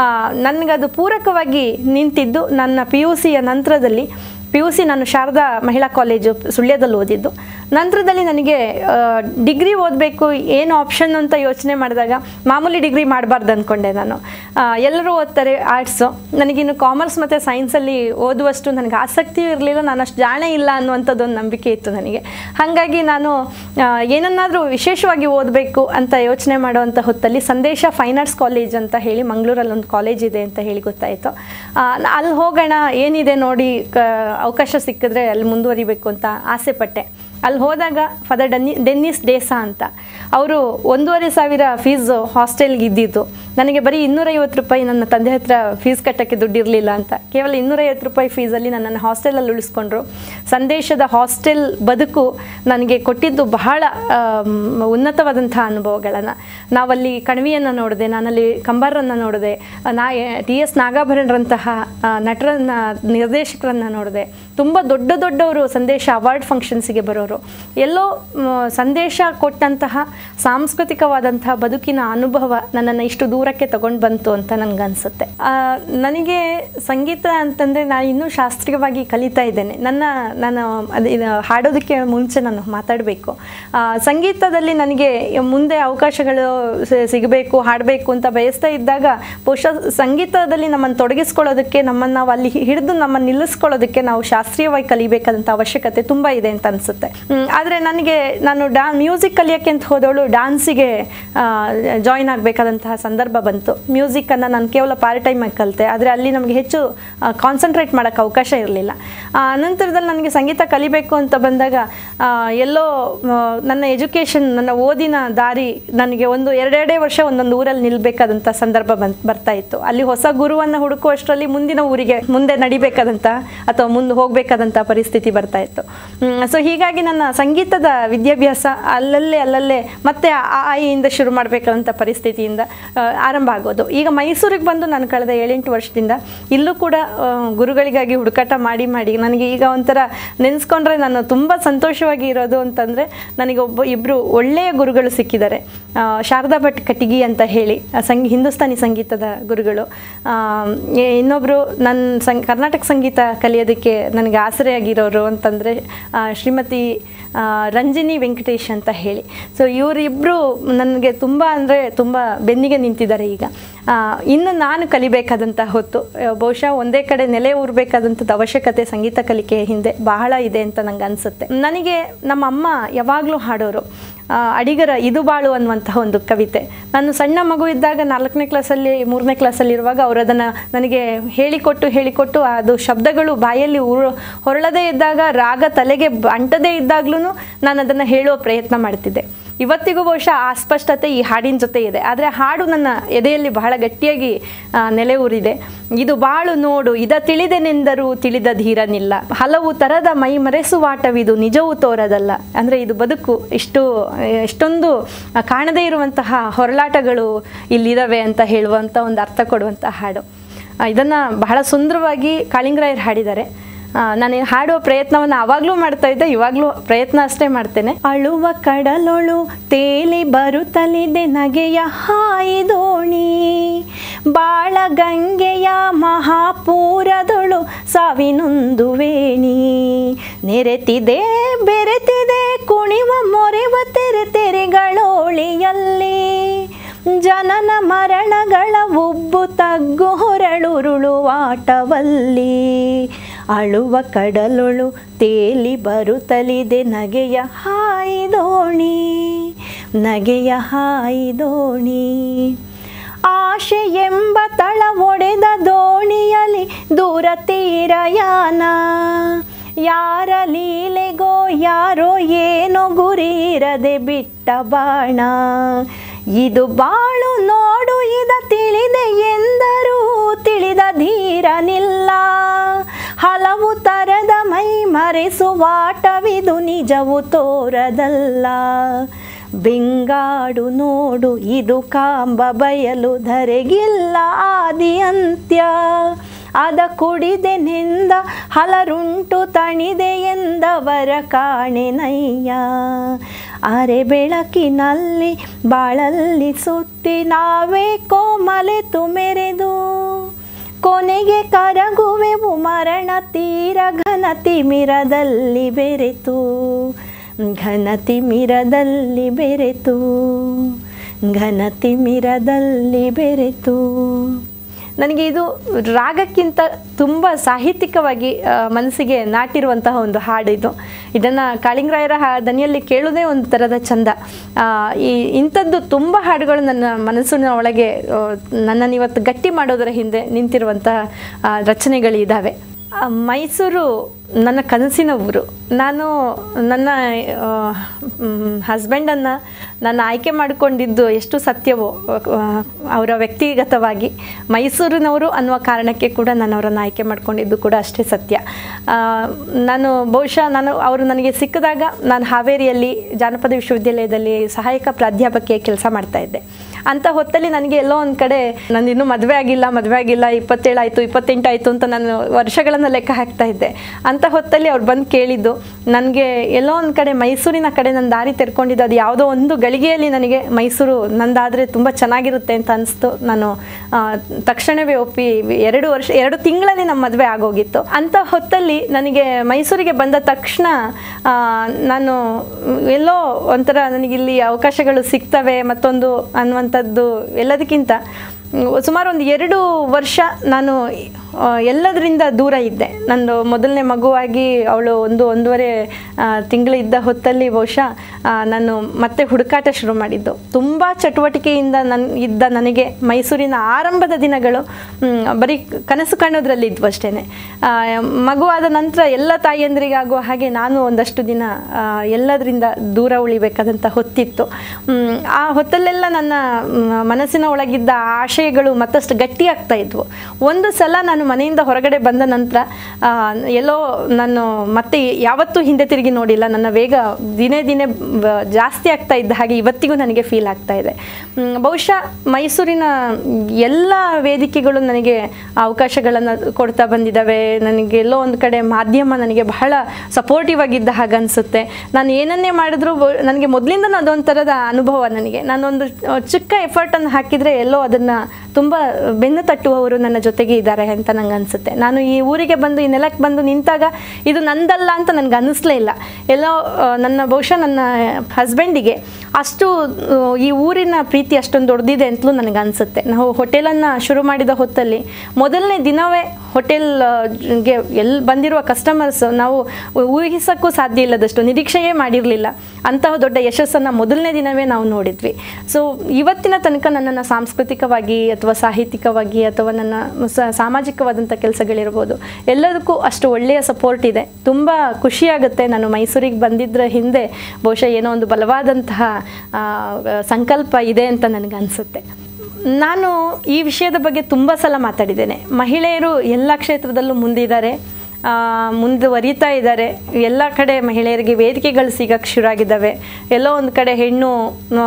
ನನಗದು ಪೂರಕವಾಗಿ ನಿಂತಿದ್ದು ನನ್ನ ಪಿ ಯು ಸಿಯ ನಂತರದಲ್ಲಿ ಪಿ ಯು ಸಿ ನಾನು ಶಾರದಾ ಮಹಿಳಾ ಕಾಲೇಜು ಸುಳ್ಯದಲ್ಲಿ ಓದಿದ್ದು ನಂತರದಲ್ಲಿ ನನಗೆ ಡಿಗ್ರಿ ಓದಬೇಕು ಏನು ಆಪ್ಷನ್ ಅಂತ ಯೋಚನೆ ಮಾಡಿದಾಗ ಮಾಮೂಲಿ ಡಿಗ್ರಿ ಮಾಡಬಾರ್ದು ಅಂದ್ಕೊಂಡೆ ನಾನು ಆ, ಎಲ್ಲರೂ ಓದ್ತಾರೆ ಆರ್ಟ್ಸು ನನಗಿನ್ನು ಕಾಮರ್ಸ್ ಮತ್ತು ಸೈನ್ಸಲ್ಲಿ ಓದುವಷ್ಟು ನನಗೆ ಆಸಕ್ತಿಯೂ ಇರಲಿಲ್ಲ ನಾನು ಅಷ್ಟು ಜಾಣೆ ಇಲ್ಲ ಅನ್ನುವಂಥದ್ದು ಒಂದು ನಂಬಿಕೆ ಇತ್ತು ನನಗೆ ಹಾಗಾಗಿ ನಾನು ಆ, ಏನನ್ನಾದರೂ ವಿಶೇಷವಾಗಿ ಓದಬೇಕು ಅಂತ ಯೋಚನೆ ಮಾಡುವಂಥ ಹೊತ್ತಲ್ಲಿ ಸಂದೇಶ ಫೈನ್ ಆರ್ಟ್ಸ್ ಕಾಲೇಜ್ ಅಂತ ಹೇಳಿ ಮಂಗಳೂರಲ್ಲಿ ಒಂದು ಕಾಲೇಜ್ ಇದೆ ಅಂತ ಹೇಳಿ ಗೊತ್ತಾಯಿತು ಅಲ್ಲಿ ಹೋಗೋಣ ಏನಿದೆ ನೋಡಿ ಕ ಅವಕಾಶ ಸಿಕ್ಕಿದ್ರೆ ಅಲ್ಲಿ ಮುಂದುವರಿಬೇಕು ಅಂತ ಆಸೆ ಪಟ್ಟೆ ಅಲ್ಲಿ ಹೋದಾಗ ಫಾದರ್ ಡನ್ನಿ ಡೆನ್ನಿಸ್ ಡೇಸಾ ಅಂತ ಅವರು ಒಂದೂವರೆ ಸಾವಿರ ಫೀಸು ಹಾಸ್ಟೆಲ್ಗೆ ಇದ್ದಿದ್ದು ನನಗೆ ಬರೀ ಇನ್ನೂರೈವತ್ತು ರೂಪಾಯಿ ನನ್ನ ತಂದೆ ಹತ್ರ ಫೀಸ್ ಕಟ್ಟೋಕ್ಕೆ ದುಡ್ಡಿರಲಿಲ್ಲ ಅಂತ ಕೇವಲ ಇನ್ನೂರೈವತ್ತು ರೂಪಾಯಿ ಫೀಸಲ್ಲಿ ನನ್ನನ್ನು ಹಾಸ್ಟೆಲಲ್ಲಿ ಉಳಿಸ್ಕೊಂಡ್ರು ಸಂದೇಶದ ಹಾಸ್ಟೆಲ್ ಬದುಕು ನನಗೆ ಕೊಟ್ಟಿದ್ದು ಬಹಳ ಆಮ್, ಉನ್ನತವಾದಂಥ ಅನುಭವಗಳನ್ನು ನಾವಲ್ಲಿ ಕಣಿವೆಯನ್ನು ನೋಡಿದೆ ನಾನಲ್ಲಿ ಕಂಬಾರನ್ನು ನೋಡಿದೆ ನಾ ಟಿ ಎಸ್ ನಾಗಾಭರಣರಂತಹ ಆ, ನಟರನ್ನ ನಿರ್ದೇಶಕರನ್ನ ನೋಡಿದೆ ತುಂಬ ದೊಡ್ಡ ದೊಡ್ಡವರು ಸಂದೇಶ ಅವಾರ್ಡ್ ಫಂಕ್ಷನ್ಸಿಗೆ ಬರೋರು ಎಲ್ಲೋ ಮ್, ಸಂದೇಶ ಕೊಟ್ಟಂತಹ ಸಾಂಸ್ಕೃತಿಕವಾದಂತಹ ಬದುಕಿನ ಅನುಭವ ನನ್ನನ್ನು ಇಷ್ಟು ದೂರಕ್ಕೆ ತಗೊಂಡು ಬಂತು ಅಂತ ನನಗನ್ಸುತ್ತೆ ಆ, ನನಗೆ ಸಂಗೀತ ಅಂತಂದರೆ ನಾನು ಇನ್ನೂ ಶಾಸ್ತ್ರೀಯವಾಗಿ ಕಲಿತಾ ಇದ್ದೇನೆ ನನ್ನ ನಾನು ಅದು ಇದು ಹಾಡೋದಕ್ಕೆ ಮುಂಚೆ ನಾನು ಮಾತಾಡಬೇಕು ಸಂಗೀತದಲ್ಲಿ ನನಗೆ ಮುಂದೆ ಅವಕಾಶಗಳು ಸಿ- ಸಿಗಬೇಕು ಹಾಡಬೇಕು ಅಂತ ಬಯಸ್ತಾ ಇದ್ದಾಗ ಬಹುಶಃ ಸಂಗೀತದಲ್ಲಿ ನಮ್ಮನ್ನು ತೊಡಗಿಸ್ಕೊಳ್ಳೋದಕ್ಕೆ ನಮ್ಮನ್ನು ನಾವು ಅಲ್ಲಿ ಹಿಡಿದು ನಮ್ಮನ್ನು ನಿಲ್ಲಿಸ್ಕೊಳ್ಳೋದಕ್ಕೆ ನಾವು ಶಾಸ್ತ್ರೀಯವಾಗಿ ಕಲಿಬೇಕಾದಂಥ ಅವಶ್ಯಕತೆ ತುಂಬ ಇದೆ ಅಂತ ಅನಿಸುತ್ತೆ ಆದರೆ ನನಗೆ ನಾನು ಡಾ ಮ್ಯೂಸಿಕ್ ಕಲಿಯೋಕ್ಕೆ ಅಂತ ಹೋದವಳು ಡಾನ್ಸಿಗೆ ಜಾಯ್ನ್ ಆಗಬೇಕಾದಂತಹ ಸಂದರ್ಭ ಬಂತು ಮ್ಯೂಸಿಕ್ಕನ್ನು ನಾನು ಕೇವಲ ಪಾರ್ಟ್ ಟೈಮಾಗಿ ಕಲಿತೆ ಆದರೆ ಅಲ್ಲಿ ನಮಗೆ ಹೆಚ್ಚು ಕಾನ್ಸಂಟ್ರೇಟ್ ಮಾಡೋಕ್ಕೆ ಅವಕಾಶ ಇರಲಿಲ್ಲ ನಂತರದಲ್ಲಿ ನನಗೆ ಸಂಗೀತ ಕಲಿಬೇಕು ಅಂತ ಬಂದಾಗ ಆ, ಎಲ್ಲೋ ಆ, ನನ್ನ ಎಜುಕೇಷನ್ ನನ್ನ ಓದಿನ ದಾರಿ ನನಗೆ ಒಂದು ಎರಡೆರಡೇ ವರ್ಷ ಒಂದೊಂದು ಊರಲ್ಲಿ ನಿಲ್ಲಬೇಕಾದಂಥ ಸಂದರ್ಭ ಬಂತ್ ಬರ್ತಾ ಇತ್ತು ಅಲ್ಲಿ ಹೊಸ ಗುರುವನ್ನು ಹುಡುಕುವಷ್ಟರಲ್ಲಿ ಮುಂದಿನ ಊರಿಗೆ ಮುಂದೆ ನಡಿಬೇಕಾದಂಥ ಅಥವಾ ಮುಂದೆ ಹೋಗಬೇಕಾದಂಥ ಪರಿಸ್ಥಿತಿ ಬರ್ತಾ ಇತ್ತು ಸೊ ಹೀಗಾಗಿ ನನ್ನ ಸಂಗೀತದ ವಿದ್ಯಾಭ್ಯಾಸ ಅಲ್ಲಲ್ಲೇ ಅಲ್ಲಲ್ಲೇ ಮತ್ತೆ ಆ ಆಯಿಯಿಂದ ಶುರು ಮಾಡಬೇಕಾದಂಥ ಪರಿಸ್ಥಿತಿಯಿಂದ ಆ, ಆರಂಭ ಆಗೋದು ಈಗ ಮೈಸೂರಿಗೆ ಬಂದು ನಾನು ಕಳೆದ ಏಳೆಂಟು ವರ್ಷದಿಂದ ಇಲ್ಲೂ ಕೂಡ ಆ, ಗುರುಗಳಿಗಾಗಿ ಹುಡುಕಾಟ ಮಾಡಿ ಮಾಡಿ ನನಗೆ ಈಗ ಒಂಥರ ನೆನೆಸ್ಕೊಂಡ್ರೆ ನಾನು ತುಂಬ ಸಂತೋಷವಾಗಿ ಇರೋದು ಅಂತಂದರೆ ನನಗೆ ಒಬ್ಬ ಇಬ್ಬರು ಒಳ್ಳೆಯ ಗುರುಗಳು ಸಿಕ್ಕಿದ್ದಾರೆ ಆ, ಶಾರದಾ ಭಟ್ ಕಟಿಗಿ ಅಂತ ಹೇಳಿ ಆ, ಸಂಗೀ ಹಿಂದೂಸ್ತಾನಿ ಸಂಗೀತದ ಗುರುಗಳು ಆ, ಎ- ಇನ್ನೊಬ್ಬರು ನನ್ನ ಸಂ ಕರ್ನಾಟಕ ಸಂಗೀತ ಕಲಿಯೋದಕ್ಕೆ ನನಗೆ ಆಸರೆಯಾಗಿರೋರು ಅಂತಂದರೆ ಶ್ರೀಮತಿ ಆ, ರಂಜಿನಿ ವೆಂಕಟೇಶ್ ಅಂತ ಹೇಳಿ ಸೊ ಇವರಿಬ್ಬರು ನನಗೆ ತುಂಬ ಅಂದರೆ ತುಂಬ ಬೆನ್ನಿಗೆ ನಿಂತಿದ್ದಾರೆ ಈಗ ಆ, ಇನ್ನು ನಾನು ಕಲಿಬೇಕಾದಂಥ ಹೊತ್ತು ಆ, ಬಹುಶಃ ಒಂದೇ ಕಡೆ ನೆಲೆ ಊರಬೇಕಾದಂಥದ್ದು ಅವಶ್ಯಕತೆ ಸಂಗೀತ ಕಲಿಕೆ ಹಿಂದೆ ಬಹಳ ಇದೆ ಅಂತ ನಂಗೆ ಅನಿಸುತ್ತೆ ನನಗೆ ನಮ್ಮ ಅಮ್ಮ ಯಾವಾಗಲೂ ಹಾಡೋರು ಆ, ಅಡಿಗರ ಇದು ಬಾಳು ಅನ್ನುವಂತಹ ಒಂದು ಕವಿತೆ ನಾನು ಸಣ್ಣ ಮಗು ಇದ್ದಾಗ ನಾಲ್ಕನೇ ಕ್ಲಾಸಲ್ಲಿ ಮೂರನೇ ಕ್ಲಾಸಲ್ಲಿ ಇರುವಾಗ ಅವರು ಅದನ್ನು ನನಗೆ ಹೇಳಿಕೊಟ್ಟು ಹೇಳಿಕೊಟ್ಟು ಅದು ಶಬ್ದಗಳು ಬಾಯಲ್ಲಿ ಉರು ಹೊರಳದೇ ಇದ್ದಾಗ ರಾಗ ತಲೆಗೆ ಬ- ಅಂಟದೇ ಇದ್ದಾಗ್ಲೂ ನಾನು ಅದನ್ನು ಹೇಳುವ ಪ್ರಯತ್ನ ಮಾಡ್ತಿದ್ದೆ ಇವತ್ತಿಗೂ ಬಹುಶಃ ಆ ಸ್ಪಷ್ಟತೆ ಈ ಹಾಡಿನ ಜೊತೆ ಇದೆ ಆದರೆ ಹಾಡು ನನ್ನ ಎದೆಯಲ್ಲಿ ಬಹಳ ಗಟ್ಟಿಯಾಗಿ ಆ, ನೆಲೆ ಊರಿದೆ ಇದು ಬಾಳು ನೋಡು ಇದ ತಿಳಿದೆನೆಂದರೂ ತಿಳಿದ ಧೀರನಿಲ್ಲ ಹಲವು ತರದ ಮೈ ಮರೆಸುವಾಟವಿದು ನಿಜವೂ ತೋರದಲ್ಲ ಅಂದರೆ ಇದು ಬದುಕು ಇಷ್ಟು ಎಷ್ಟೊಂದು ಆ, ಕಾಣದೇ ಇರುವಂತಹ ಹೊರಳಾಟಗಳು ಇಲ್ಲಿದ್ದಾವೆ ಅಂತ ಹೇಳುವಂಥ ಒಂದು ಅರ್ಥ ಕೊಡುವಂಥ ಹಾಡು ಆ, ಇದನ್ನು ಬಹಳ ಸುಂದರವಾಗಿ ಕಾಳಿಂಗರಾಯರು ಹಾಡಿದ್ದಾರೆ ಆ, ನಾನು ಹಾಡುವ ಪ್ರಯತ್ನವನ್ನು ಆವಾಗಲೂ ಮಾಡ್ತಾ ಇದ್ದೆ ಇವಾಗಲೂ ಪ್ರಯತ್ನ ಅಷ್ಟೇ ಮಾಡ್ತೇನೆ ಅಳುವ ಕಡಲೊಳು ತೇಲಿ ಬರುತ್ತಲಿದೆ ನಗೆಯ ಹಾಯಿ ದೋಣಿ ಬಾಳ ಗಂಗೆಯ ಮಹಾಪೂರದೊಳು ಸಾವಿನೊಂದು ವೇಣಿ ನೆರೆತಿದೆ ಬೆರೆತಿದೆ ಕುಣಿವ ಮೊರೆವ ತೆರೆ ತೆರೆಗಳೋಳಿಯಲ್ಲಿ ಜನನ ಮರಣಗಳ ಉಬ್ಬು ತಗ್ಗು ಹೊರಳುರುಳುವಾಟವಲ್ಲಿ ಅಳುವ ಕಡಲೊಳು ತೇಲಿ ಬರುತ್ತಲಿದೆ ನಗೆಯ ಹಾಯಿ ದೋಣಿ ನಗೆಯ ಹಾಯಿ ದೋಣಿ ಆಶೆ ಎಂಬ ತಳ ಒಡೆದ ದೋಣಿಯಲ್ಲಿ ದೂರ ತೀರಯಾನ ಯಾರ ಲೀಲೆಗೋ ಯಾರೋ ಏನೋ ಗುರಿ ಇರದೆ ಬಿಟ್ಟ ಬಾಣ ಇದು ಬಾಳು ನೋಡು ಇದ ತಿಳಿದೆ ಎಂದರೂ ತಿಳಿದ ಧೀರನಿಲ್ಲ ಹಲವು ತರದ ಮೈ ಮರೆಸುವಾಟವಿದು ನಿಜವು ತೋರದಲ್ಲ ಬೆಂಗಾಡು ನೋಡು ಇದು ಕಾಂಬ ಬಯಲು ಧರೆಗಿಲ್ಲ ಆದಿ ಅಂತ್ಯ ಅದ ಕುಡಿದೆನೆಂದ ಹಲರುಂಟು ತಣಿದೆ ಎಂದವರ ಕಾಣೆನಯ್ಯ ಅರೆ ಬೆಳಕಿನಲ್ಲಿ ಬಾಳಲ್ಲಿ ಸುತ್ತಿ ನಾವೇ ಕೋಮಲೆತು ಮೆರೆದು ಕೊನೆಗೆ ಕರಗುವೆವು ಮರಣ ತೀರ ಘನ ತಿಮಿರದಲ್ಲಿ ಬೆರೆತು ಘನತಿಮಿರದಲ್ಲಿ ಬೆರೆತು ಘನತಿಮಿರದಲ್ಲಿ ಬೆರೆತು ನನಗೆ ಇದು ರಾಗಕ್ಕಿಂತ ತುಂಬ ಸಾಹಿತ್ಯಿಕವಾಗಿ ಆ, ಮನಸ್ಸಿಗೆ ನಾಟಿರುವಂತಹ ಒಂದು ಹಾಡು ಇದು ಇದನ್ನು ಕಾಳಿಂಗರಾಯರ ಹಾ ದನಿಯಲ್ಲಿ ಕೇಳೋದೇ ಒಂದು ಥರದ ಚಂದ ಆ, ಈ ಇಂಥದ್ದು ತುಂಬ ಹಾಡುಗಳು ನನ್ನ ಮನಸ್ಸಿನ ಒಳಗೆ ಆ, ನನ್ನನ್ನು ಇವತ್ತು ಗಟ್ಟಿ ಮಾಡೋದರ ಹಿಂದೆ ನಿಂತಿರುವಂತಹ ಆ, ರಚನೆಗಳಿದ್ದಾವೆ ಆ, ಮೈಸೂರು ನನ್ನ ಕನಸಿನ ಊರು ನಾನು ನನ್ನ ಹಸ್ಬೆಂಡನ್ನು ನಾನು ಆಯ್ಕೆ ಮಾಡಿಕೊಂಡಿದ್ದು ಎಷ್ಟು ಸತ್ಯವೋ ಆ, ಅವರ ವ್ಯಕ್ತಿಗತವಾಗಿ ಮೈಸೂರಿನವರು ಅನ್ನುವ ಕಾರಣಕ್ಕೆ ಕೂಡ ನಾನು ಅವರನ್ನು ಆಯ್ಕೆ ಮಾಡ್ಕೊಂಡಿದ್ದು ಕೂಡ ಅಷ್ಟೇ ಸತ್ಯ ಆ, ನಾನು ಬಹುಶಃ ನಾನು ಅವರು ನನಗೆ ಸಿಕ್ಕಿದಾಗ ನಾನು ಹಾವೇರಿಯಲ್ಲಿ ಜಾನಪದ ವಿಶ್ವವಿದ್ಯಾಲಯದಲ್ಲಿ ಸಹಾಯಕ ಪ್ರಾಧ್ಯಾಪಕಿಯ ಕೆಲಸ ಮಾಡ್ತಾ ಇದ್ದೆ ಅಂಥ ಹೊತ್ತಲ್ಲಿ ನನಗೆ ಎಲ್ಲೋ ಒಂದು ಕಡೆ ನಾನು ಇನ್ನೂ ಮದುವೆ ಆಗಿಲ್ಲ ಮದುವೆ ಆಗಿಲ್ಲ ಇಪ್ಪತ್ತೇಳು ಆಯಿತು ಇಪ್ಪತ್ತೆಂಟು ಆಯಿತು ಅಂತ ನಾನು ವರ್ಷಗಳನ್ನು ಲೆಕ್ಕ ಹಾಕ್ತಾ ಇದ್ದೆ ಅಂಥ ಹೊತ್ತಲ್ಲಿ ಅವ್ರು ಬಂದು ಕೇಳಿದ್ದು ನನಗೆ ಎಲ್ಲೋ ಒಂದು ಕಡೆ ಮೈಸೂರಿನ ಕಡೆ ನನ್ನ ದಾರಿ ತೆರ್ಕೊಂಡಿದ್ದು ಅದು ಯಾವುದೋ ಒಂದು ಗಳಿಗೆಯಲ್ಲಿ ನನಗೆ ಮೈಸೂರು ನಂದಾದರೆ ತುಂಬ ಚೆನ್ನಾಗಿರುತ್ತೆ ಅಂತ ಅನಿಸ್ತು ನಾನು ಆ, ತಕ್ಷಣವೇ ಒಪ್ಪಿ ಎರಡು ವರ್ಷ ಎರಡು ತಿಂಗಳಲ್ಲಿ ನಮ್ಮ ಮದುವೆ ಆಗೋಗಿತ್ತು ಅಂಥ ಹೊತ್ತಲ್ಲಿ ನನಗೆ ಮೈಸೂರಿಗೆ ಬಂದ ತಕ್ಷಣ ಆ, ನಾನು ಎಲ್ಲೋ ಒಂಥರ ನನಗಿಲ್ಲಿ ಅವಕಾಶಗಳು ಸಿಗ್ತವೆ ಮತ್ತೊಂದು ಅನ್ನುವಂಥದ್ದು ಎಲ್ಲದಕ್ಕಿಂತ ಸುಮಾರು ಒಂದು ಎರಡು ವರ್ಷ ನಾನು ಆ, ಎಲ್ಲದರಿಂದ ದೂರ ಇದ್ದೆ ನಂದು ಮೊದಲನೇ ಮಗುವಾಗಿ ಅವಳು ಒಂದು ಒಂದೂವರೆ ತಿಂಗಳಿದ್ದ ಹೊತ್ತಲ್ಲಿ ಬಹುಶಃ ಆ, ನಾನು ಮತ್ತೆ ಹುಡುಕಾಟ ಶುರು ಮಾಡಿದ್ದು ತುಂಬ ಚಟುವಟಿಕೆಯಿಂದ ನನ್ ಇದ್ದ ನನಗೆ ಮೈಸೂರಿನ ಆರಂಭದ ದಿನಗಳು ಮ್, ಬರೀ ಕನಸು ಕಾಣೋದ್ರಲ್ಲಿ ಇದ್ವು ಅಷ್ಟೇ ಮಗುವಾದ ನಂತರ ಎಲ್ಲ ತಾಯಿಯಂದ್ರಿಗಾಗುವ ಹಾಗೆ ನಾನು ಒಂದಷ್ಟು ದಿನ ಆ, ಎಲ್ಲದರಿಂದ ದೂರ ಉಳಿಬೇಕಾದಂಥ ಹೊತ್ತಿತ್ತು ಮ್, ಆ ಹೊತ್ತಲ್ಲೆಲ್ಲ ನನ್ನ ಮ್, ಮನಸ್ಸಿನ ಒಳಗಿದ್ದ ಆಶಯಗಳು ಮತ್ತಷ್ಟು ಗಟ್ಟಿಯಾಗ್ತಾ ಇದ್ವು ಒಂದು ಸಲ ನಾನು ಮನೆಯಿಂದ ಹೊರಗಡೆ ಬಂದ ನಂತರ ಆ, ಎಲ್ಲೋ ನಾನು ಮತ್ತೆ ಯಾವತ್ತೂ ಹಿಂದೆ ತಿರುಗಿ ನೋಡಿಲ್ಲ ನನ್ನ ವೇಗ ದಿನೇ ದಿನೇ ಬ- ಜಾಸ್ತಿ ಆಗ್ತಾ ಇದ್ದ ಹಾಗೆ ಇವತ್ತಿಗೂ ನನಗೆ ಫೀಲ್ ಆಗ್ತಾ ಇದೆ ಮ್, ಬಹುಶಃ ಮೈಸೂರಿನ ಎಲ್ಲ ವೇದಿಕೆಗಳು ನನಗೆ ಅವಕಾಶಗಳನ್ನು ಕೊಡ್ತಾ ಬಂದಿದ್ದಾವೆ ನನಗೆ ಎಲ್ಲೋ ಒಂದು ಕಡೆ ಮಾಧ್ಯಮ ನನಗೆ ಬಹಳ ಸಪೋರ್ಟಿವ್ ಆಗಿದ್ದ ಹಾಗೆ ಅನಿಸುತ್ತೆ ನಾನು ಏನನ್ನೇ ಮಾಡಿದ್ರು ಬ- ನನಗೆ ಮೊದಲಿಂದ ಅದೊಂಥರದ ಅನುಭವ ನನಗೆ ನಾನೊಂದು ಆ, ಚಿಕ್ಕ ಎಫರ್ಟನ್ನು ಹಾಕಿದರೆ ಎಲ್ಲೋ ಅದನ್ನು ತುಂಬ ಬೆನ್ನು ತಟ್ಟುವವರು ನನ್ನ ಜೊತೆಗೆ ಇದ್ದಾರೆ ಅಂತ ನಂಗೆ ಅನಿಸುತ್ತೆ ನಾನು ಈ ಊರಿಗೆ ಬಂದು ಈ ನೆಲಕ್ಕೆ ಬಂದು ನಿಂತಾಗ ಇದು ನಂದಲ್ಲ ಅಂತ ನನಗೆ ಅನ್ನಿಸ್ಲೇ ಇಲ್ಲ ಎಲ್ಲೋ ಆ, ನನ್ನ ಬಹುಶಃ ನನ್ನ ಹಸ್ಬೆಂಡಿಗೆ ಅಷ್ಟು ಆ, ಈ ಊರಿನ ಪ್ರೀತಿ ಅಷ್ಟೊಂದು ದೊಡ್ಡದಿದೆ ಅಂತಲೂ ನನಗೆ ಅನಿಸುತ್ತೆ ನಾವು ಹೋಟೆಲನ್ನು ಶುರು ಮಾಡಿದ ಹೊತ್ತಲ್ಲಿ ಮೊದಲನೇ ದಿನವೇ ಹೋಟೆಲ್ ಆ, ಗೆ ಎಲ್ಲಿ ಬಂದಿರುವ ಕಸ್ಟಮರ್ಸ್ ನಾವು ಊಹಿಸೋಕ್ಕೂ ಸಾಧ್ಯ ಇಲ್ಲದಷ್ಟು ನಿರೀಕ್ಷೆಯೇ ಮಾಡಿರಲಿಲ್ಲ ಅಂತಹ ದೊಡ್ಡ ಯಶಸ್ಸನ್ನು ಮೊದಲನೇ ದಿನವೇ ನಾವು ನೋಡಿದ್ವಿ ಸೊ ಇವತ್ತಿನ ತನಕ ನನ್ನನ್ನು ಸಾಂಸ್ಕೃತಿಕವಾಗಿ ಅಥವಾ ಸಾಹಿತ್ಯಿಕವಾಗಿ ಅಥವಾ ನನ್ನ ಸ- ಸಾಮಾಜಿಕವಾದಂಥ ಕೆಲಸಗಳಿರ್ಬೋದು ಎಲ್ಲದಕ್ಕೂ ಅಷ್ಟು ಒಳ್ಳೆಯ ಸಪೋರ್ಟ್ ಇದೆ ತುಂಬ ಖುಷಿಯಾಗುತ್ತೆ ನಾನು ಮೈಸೂರಿಗೆ ಬಂದಿದ್ದರ ಹಿಂದೆ ಬಹುಶಃ ಏನೋ ಒಂದು ಬಲವಾದಂತಹ ಆ, ಸಂಕಲ್ಪ ಇದೆ ಅಂತ ನನಗನ್ಸುತ್ತೆ ನಾನು ಈ ವಿಷಯದ ಬಗ್ಗೆ ತುಂಬ ಸಲ ಮಾತಾಡಿದ್ದೇನೆ ಮಹಿಳೆಯರು ಎಲ್ಲ ಕ್ಷೇತ್ರದಲ್ಲೂ ಮುಂದಿದ್ದಾರೆ ಆ, ಮುಂದುವರಿತಾ ಇದ್ದಾರೆ ಎಲ್ಲ ಕಡೆ ಮಹಿಳೆಯರಿಗೆ ವೇದಿಕೆಗಳು ಸಿಗಕ್ಕೆ ಶುರುವಾಗಿದ್ದಾವೆ ಎಲ್ಲೋ ಒಂದು ಕಡೆ ಹೆಣ್ಣು ಆ,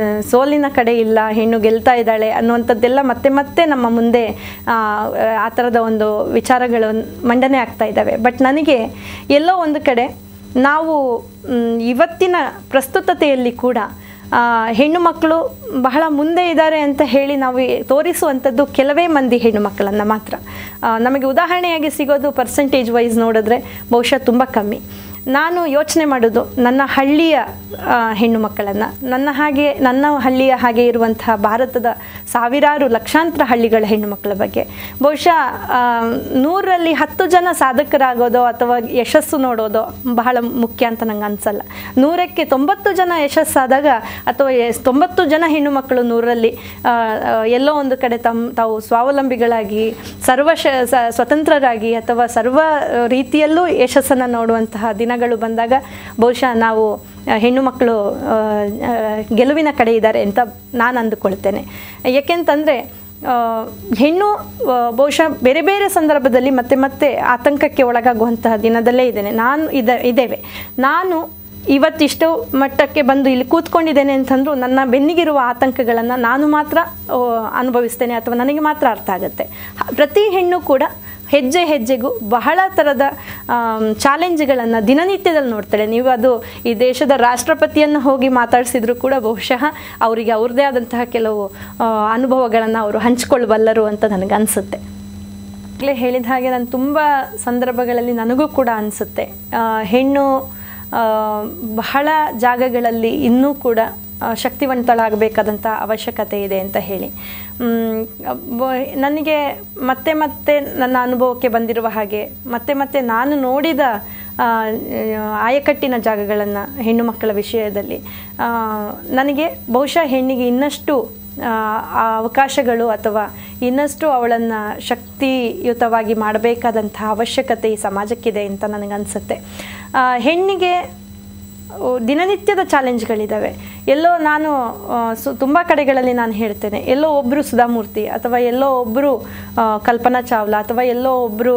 ಸೋಲಿನ ಕಡೆ ಇಲ್ಲ ಹೆಣ್ಣು ಗೆಲ್ತಾ ಇದ್ದಾಳೆ ಅನ್ನುವಂಥದ್ದೆಲ್ಲ ಮತ್ತೆ ಮತ್ತೆ ನಮ್ಮ ಮುಂದೆ ಆ, ಆ ಥರದ ಒಂದು ವಿಚಾರಗಳು ಮಂಡನೆ ಆಗ್ತಾ ಇದ್ದಾವೆ ಬಟ್ ನನಗೆ ಎಲ್ಲೋ ಒಂದು ಕಡೆ ನಾವು ಮ್, ಇವತ್ತಿನ ಪ್ರಸ್ತುತತೆಯಲ್ಲಿ ಕೂಡ ಆ, ಹೆಣ್ಣು ಮಕ್ಕಳು ಬಹಳ ಮುಂದೆ ಇದ್ದಾರೆ ಅಂತ ಹೇಳಿ ನಾವು ತೋರಿಸುವಂಥದ್ದು ಕೆಲವೇ ಮಂದಿ ಹೆಣ್ಣು ಮಕ್ಕಳನ್ನು ಮಾತ್ರ ಆ, ನಮಗೆ ಉದಾಹರಣೆಯಾಗಿ ಸಿಗೋದು ಪರ್ಸೆಂಟೇಜ್ ವೈಸ್ ನೋಡಿದ್ರೆ ಬಹುಶಃ ತುಂಬ ಕಮ್ಮಿ ನಾನು ಯೋಚನೆ ಮಾಡೋದು ನನ್ನ ಹಳ್ಳಿಯ ಆ, ಹೆಣ್ಣು ಮಕ್ಕಳನ್ನು ನನ್ನ ಹಾಗೆ ನನ್ನ ಹಳ್ಳಿಯ ಹಾಗೆ ಇರುವಂತಹ ಭಾರತದ ಸಾವಿರಾರು ಲಕ್ಷಾಂತರ ಹಳ್ಳಿಗಳ ಹೆಣ್ಣು ಮಕ್ಕಳ ಬಗ್ಗೆ ಬಹುಶಃ ಆ, ನೂರರಲ್ಲಿ ಹತ್ತು ಜನ ಸಾಧಕರಾಗೋದೋ ಅಥವಾ ಯಶಸ್ಸು ನೋಡೋದೋ ಬಹಳ ಮುಖ್ಯ ಅಂತ ನಂಗೆ ಅನಿಸಲ್ಲ ನೂರಕ್ಕೆ ತೊಂಬತ್ತು ಜನ ಯಶಸ್ಸಾದಾಗ ಅಥವಾ ಎಸ್- ತೊಂಬತ್ತು ಜನ ಹೆಣ್ಣು ಮಕ್ಕಳು ನೂರರಲ್ಲಿ ಆ, ಆ, ಎಲ್ಲೋ ಒಂದು ಕಡೆ ತಮ್ಮ ತಾವು ಸ್ವಾವಲಂಬಿಗಳಾಗಿ ಸರ್ವ ಶ ಸ- ಸ್ವತಂತ್ರರಾಗಿ ಅಥವಾ ಸರ್ವ ಆ, ರೀತಿಯಲ್ಲೂ ಯಶಸ್ಸನ್ನು ನೋಡುವಂತಹ ದಿನಗಳು ಬಂದಾಗ ಬಹುಶಃ ನಾವು ಆ, ಹೆಣ್ಣು ಮಕ್ಕಳು ಆ, ಆ, ಗೆಲುವಿನ ಕಡೆ ಇದ್ದಾರೆ ಅಂತ ನಾನು ಅಂದುಕೊಳ್ತೇನೆ ಏಕೆಂತಂದರೆ ಆ, ಹೆಣ್ಣು ಆ, ಬಹುಶಃ ಬೇರೆ ಬೇರೆ ಸಂದರ್ಭದಲ್ಲಿ ಮತ್ತೆ ಮತ್ತೆ ಆತಂಕಕ್ಕೆ ಒಳಗಾಗುವಂತಹ ದಿನದಲ್ಲೇ ಇದ್ದೇನೆ ನಾನು ಇದ ಇದ್ದೇವೆ ನಾನು ಇವತ್ತಿಷ್ಟು ಮಟ್ಟಕ್ಕೆ ಬಂದು ಇಲ್ಲಿ ಕೂತ್ಕೊಂಡಿದ್ದೇನೆ ಅಂತಂದ್ರು ನನ್ನ ಬೆನ್ನಿಗಿರುವ ಆತಂಕಗಳನ್ನು ನಾನು ಮಾತ್ರ ಆ, ಅನುಭವಿಸ್ತೇನೆ ಅಥವಾ ನನಗೆ ಮಾತ್ರ ಅರ್ಥ ಆಗುತ್ತೆ ಹ- ಪ್ರತಿ ಹೆಣ್ಣು ಕೂಡ ಹೆಜ್ಜೆ ಹೆಜ್ಜೆಗೂ ಬಹಳ ಥರದ ಚಾಲೆಂಜ್ಗಳನ್ನು ದಿನನಿತ್ಯದಲ್ಲಿ ನೋಡ್ತಾಳೆ ನೀವು ಅದು ಈ ದೇಶದ ರಾಷ್ಟ್ರಪತಿಯನ್ನು ಹೋಗಿ ಮಾತಾಡಿಸಿದ್ರು ಕೂಡ ಬಹುಶಃ ಅವರಿಗೆ ಅವ್ರದ್ದೇ ಆದಂತಹ ಕೆಲವು ಅನುಭವಗಳನ್ನು ಅವರು ಹಂಚಿಕೊಳ್ಳಬಲ್ಲರು ಅಂತ ನನಗನ್ಸುತ್ತೆ ಈಗಲೇ ಹೇಳಿದ ಹಾಗೆ ನಾನು ತುಂಬ ಸಂದರ್ಭಗಳಲ್ಲಿ ನನಗೂ ಕೂಡ ಅನಿಸುತ್ತೆ ಹೆಣ್ಣು ಆ, ಬಹಳ ಜಾಗಗಳಲ್ಲಿ ಇನ್ನೂ ಕೂಡ ಆ, ಶಕ್ತಿವಂತಳಾಗಬೇಕಾದಂಥ ಅವಶ್ಯಕತೆ ಇದೆ ಅಂತ ಹೇಳಿ ಮ್, ಬ- ನನಗೆ ಮತ್ತೆ ಮತ್ತೆ ನನ್ನ ಅನುಭವಕ್ಕೆ ಬಂದಿರುವ ಹಾಗೆ ಮತ್ತೆ ಮತ್ತೆ ನಾನು ನೋಡಿದ ಆ, ಆಯಕಟ್ಟಿನ ಜಾಗಗಳನ್ನು ಹೆಣ್ಣು ಮಕ್ಕಳ ವಿಷಯದಲ್ಲಿ ಆ, ನನಗೆ ಬಹುಶಃ ಹೆಣ್ಣಿಗೆ ಇನ್ನಷ್ಟು ಆ, ಆ ಅವಕಾಶಗಳು ಅಥವಾ ಇನ್ನಷ್ಟು ಅವಳನ್ನು ಶಕ್ತಿಯುತವಾಗಿ ಮಾಡಬೇಕಾದಂಥ ಅವಶ್ಯಕತೆ ಈ ಸಮಾಜಕ್ಕಿದೆ ಅಂತ ನನಗನ್ಸುತ್ತೆ ಆ, ಹೆಣ್ಣಿಗೆ ಓ, ದಿನನಿತ್ಯದ ಚಾಲೆಂಜ್ಗಳಿದ್ದಾವೆ ಎಲ್ಲೋ ನಾನು ಆ, ಸು ತುಂಬ ಕಡೆಗಳಲ್ಲಿ ನಾನು ಹೇಳ್ತೇನೆ ಎಲ್ಲೋ ಒಬ್ಬರು ಸುಧಾಮೂರ್ತಿ ಅಥವಾ ಎಲ್ಲೋ ಒಬ್ಬರು ಕಲ್ಪನಾ ಚಾವ್ಲಾ ಅಥವಾ ಎಲ್ಲೋ ಒಬ್ಬರು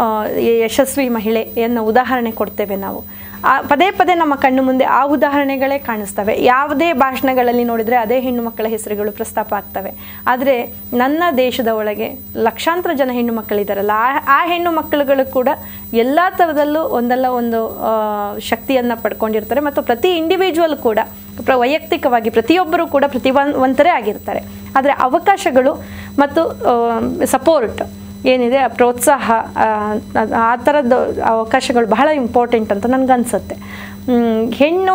ಯಶಸ್ವಿ ಮಹಿಳೆಯನ್ನು ಉದಾಹರಣೆ ಕೊಡ್ತೇವೆ ನಾವು ಆ ಪದೇ ಪದೇ ನಮ್ಮ ಕಣ್ಣು ಮುಂದೆ ಆ ಉದಾಹರಣೆಗಳೇ ಕಾಣಿಸ್ತವೆ ಯಾವುದೇ ಭಾಷಣಗಳಲ್ಲಿ ನೋಡಿದರೆ ಅದೇ ಹೆಣ್ಣು ಮಕ್ಕಳ ಹೆಸರುಗಳು ಪ್ರಸ್ತಾಪ ಆಗ್ತವೆ ಆದರೆ ನನ್ನ ದೇಶದ ಒಳಗೆ ಲಕ್ಷಾಂತರ ಜನ ಹೆಣ್ಣು ಮಕ್ಕಳಿದ್ದಾರಲ್ಲ ಆ ಆ ಹೆಣ್ಣು ಮಕ್ಕಳುಗಳು ಕೂಡ ಎಲ್ಲ ಥರದಲ್ಲೂ ಒಂದಲ್ಲ ಒಂದು ಶಕ್ತಿಯನ್ನು ಪಡ್ಕೊಂಡಿರ್ತಾರೆ ಮತ್ತು ಪ್ರತಿ ಇಂಡಿವಿಜುವಲ್ ಕೂಡ ಪ್ರ ವೈಯಕ್ತಿಕವಾಗಿ ಪ್ರತಿಯೊಬ್ಬರೂ ಕೂಡ ಪ್ರತಿಭಾವಂತರೇ ಆಗಿರ್ತಾರೆ ಆದರೆ ಅವಕಾಶಗಳು ಮತ್ತು ಸಪೋರ್ಟ್ ಏನಿದೆ ಆ ಪ್ರೋತ್ಸಾಹ ಆ, ಅದ್- ಆ ಥರದ್ದು ಅವಕಾಶಗಳು ಬಹಳ ಇಂಪಾರ್ಟೆಂಟ್ ಅಂತ ನನಗನ್ಸುತ್ತೆ ಮ್, ಹೆಣ್ಣು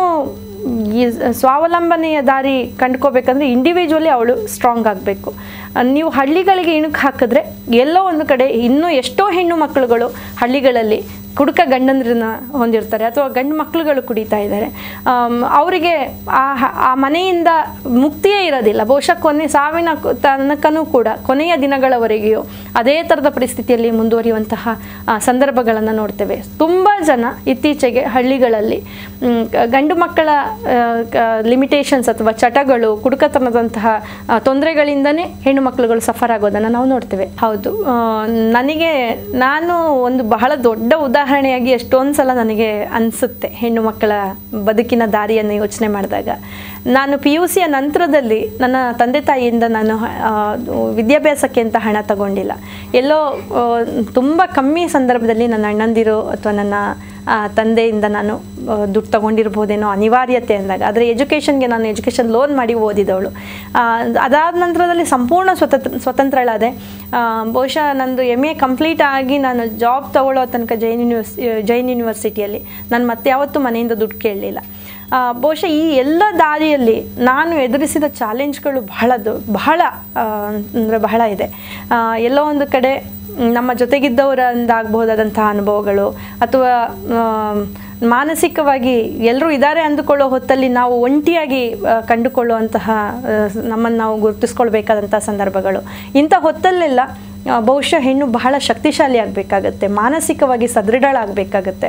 ಈ ಸ್ವಾವಲಂಬನೆಯ ದಾರಿ ಕಂಡ್ಕೋಬೇಕಂದ್ರೆ ಇಂಡಿವಿಜುವಲಿ ಅವಳು ಸ್ಟ್ರಾಂಗ್ ಆಗಬೇಕು ನೀವು ಹಳ್ಳಿಗಳಿಗೆ ಇಣುಕು ಹಾಕಿದ್ರೆ ಎಲ್ಲೋ ಒಂದು ಕಡೆ ಇನ್ನೂ ಎಷ್ಟೋ ಹೆಣ್ಣು ಮಕ್ಕಳುಗಳು ಹಳ್ಳಿಗಳಲ್ಲಿ ಕುಡುಕ ಗಂಡಂದ್ರನ್ನ ಹೊಂದಿರ್ತಾರೆ ಅಥವಾ ಗಂಡು ಮಕ್ಕಳುಗಳು ಕುಡಿತಾ ಇದ್ದಾರೆ ಆಮ್, ಅವರಿಗೆ ಆ ಹ- ಆ ಮನೆಯಿಂದ ಮುಕ್ತಿಯೇ ಇರೋದಿಲ್ಲ ಬಹುಶಃ ಕೊನೆ ಸಾವಿನ ಕ- ತನಕನೂ ಕೂಡ ಕೊನೆಯ ದಿನಗಳವರೆಗೆಯೂ ಅದೇ ಥರದ ಪರಿಸ್ಥಿತಿಯಲ್ಲಿ ಮುಂದುವರಿಯುವಂತಹ ಸಂದರ್ಭಗಳನ್ನು ನೋಡ್ತೇವೆ ತುಂಬ ಜನ ಇತ್ತೀಚೆಗೆ ಹಳ್ಳಿಗಳಲ್ಲಿ ಮ್, ಗ- ಗಂಡು ಮಕ್ಕಳ ಲಿಮಿಟೇಷನ್ಸ್ ಅಥವಾ ಚಟಗಳು ಕುಡುಕತನದಂತಹ ಆ, ತೊಂದರೆಗಳಿಂದನೇ ಹೆಣ್ಣು ಮಕ್ಕಳುಗಳು ಸಫರ್ ಆಗೋದನ್ನು ನಾವು ನೋಡ್ತೇವೆ ಹೌದು ಆ, ನನಗೆ ನಾನು ಒಂದು ಬಹಳ ದೊಡ್ಡ ಉದಾಹರಣೆಯಾಗಿ ಎಷ್ಟೊಂದು ಸಲ ನನಗೆ ಅನಿಸುತ್ತೆ ಹೆಣ್ಣು ಮಕ್ಕಳ ಬದುಕಿನ ದಾರಿಯನ್ನು ಯೋಚನೆ ಮಾಡಿದಾಗ ನಾನು ಪಿ ಯು ಸಿಯ ನಂತರದಲ್ಲಿ ನನ್ನ ತಂದೆ ತಾಯಿಯಿಂದ ನಾನು ಆ, ವಿದ್ಯಾಭ್ಯಾಸಕ್ಕೆ ಅಂತ ಹಣ ತಗೊಂಡಿಲ್ಲ ಎಲ್ಲೋ ತುಂಬ ಕಮ್ಮಿ ಸಂದರ್ಭದಲ್ಲಿ ನನ್ನ ಅಣ್ಣಂದಿರು ಅಥವಾ ನನ್ನ ಆ, ತಂದೆಯಿಂದ ನಾನು ಆ, ದುಡ್ಡು ತಗೊಂಡಿರ್ಬೋದೇನೋ ಅನಿವಾರ್ಯತೆ ಅಂದಾಗ ಆದರೆ ಎಜುಕೇಷನ್ಗೆ ನಾನು ಎಜುಕೇಷನ್ ಲೋನ್ ಮಾಡಿ ಓದಿದವಳು ಆ, ಅದಾದ ನಂತರದಲ್ಲಿ ಸಂಪೂರ್ಣ ಸ್ವತಂತ್ರ ಸ್ವತಂತ್ರಳಾದೆ ಆ, ಬಹುಶಃ ನಂದು ಎಮ್ ಎ ಕಂಪ್ಲೀಟ್ ಆಗಿ ನಾನು ಜಾಬ್ ತಗೊಳ್ಳೋ ತನಕ ಜೈನ್ ಯೂನಿವರ್ಸ್ ಜೈನ್ ಯೂನಿವರ್ಸಿಟಿಯಲ್ಲಿ ನಾನು ಮತ್ತೆ ಯಾವತ್ತೂ ಮನೆಯಿಂದ ದುಡ್ಡು ಕೇಳಲಿಲ್ಲ ಆ, ಬಹುಶಃ ಈ ಎಲ್ಲ ದಾರಿಯಲ್ಲಿ ನಾನು ಎದುರಿಸಿದ ಚಾಲೆಂಜ್ಗಳು ಬಹಳ ದೊ- ಬಹಳ ಅಂದರೆ ಬಹಳ ಇದೆ ಆ, ಎಲ್ಲೋ ಒಂದು ಕಡೆ ಮ್, ನಮ್ಮ ಜೊತೆಗಿದ್ದವರಿಂದಾಗಬಹುದಾದಂತಹ ಅನುಭವಗಳು ಅಥವಾ ಆಮ್, ಮಾನಸಿಕವಾಗಿ ಎಲ್ಲರೂ ಇದ್ದಾರೆ ಅಂದುಕೊಳ್ಳೋ ಹೊತ್ತಲ್ಲಿ ನಾವು ಒಂಟಿಯಾಗಿ ಆ, ಕಂಡುಕೊಳ್ಳುವಂತಹ ಆ, ನಮ್ಮನ್ನು ನಾವು ಗುರುತಿಸ್ಕೊಳ್ಬೇಕಾದಂಥ ಸಂದರ್ಭಗಳು ಇಂಥ ಹೊತ್ತಲ್ಲೆಲ್ಲ ಆ, ಬಹುಶಃ ಹೆಣ್ಣು ಬಹಳ ಶಕ್ತಿಶಾಲಿ ಆಗಬೇಕಾಗತ್ತೆ ಮಾನಸಿಕವಾಗಿ ಸದೃಢಳಾಗಬೇಕಾಗತ್ತೆ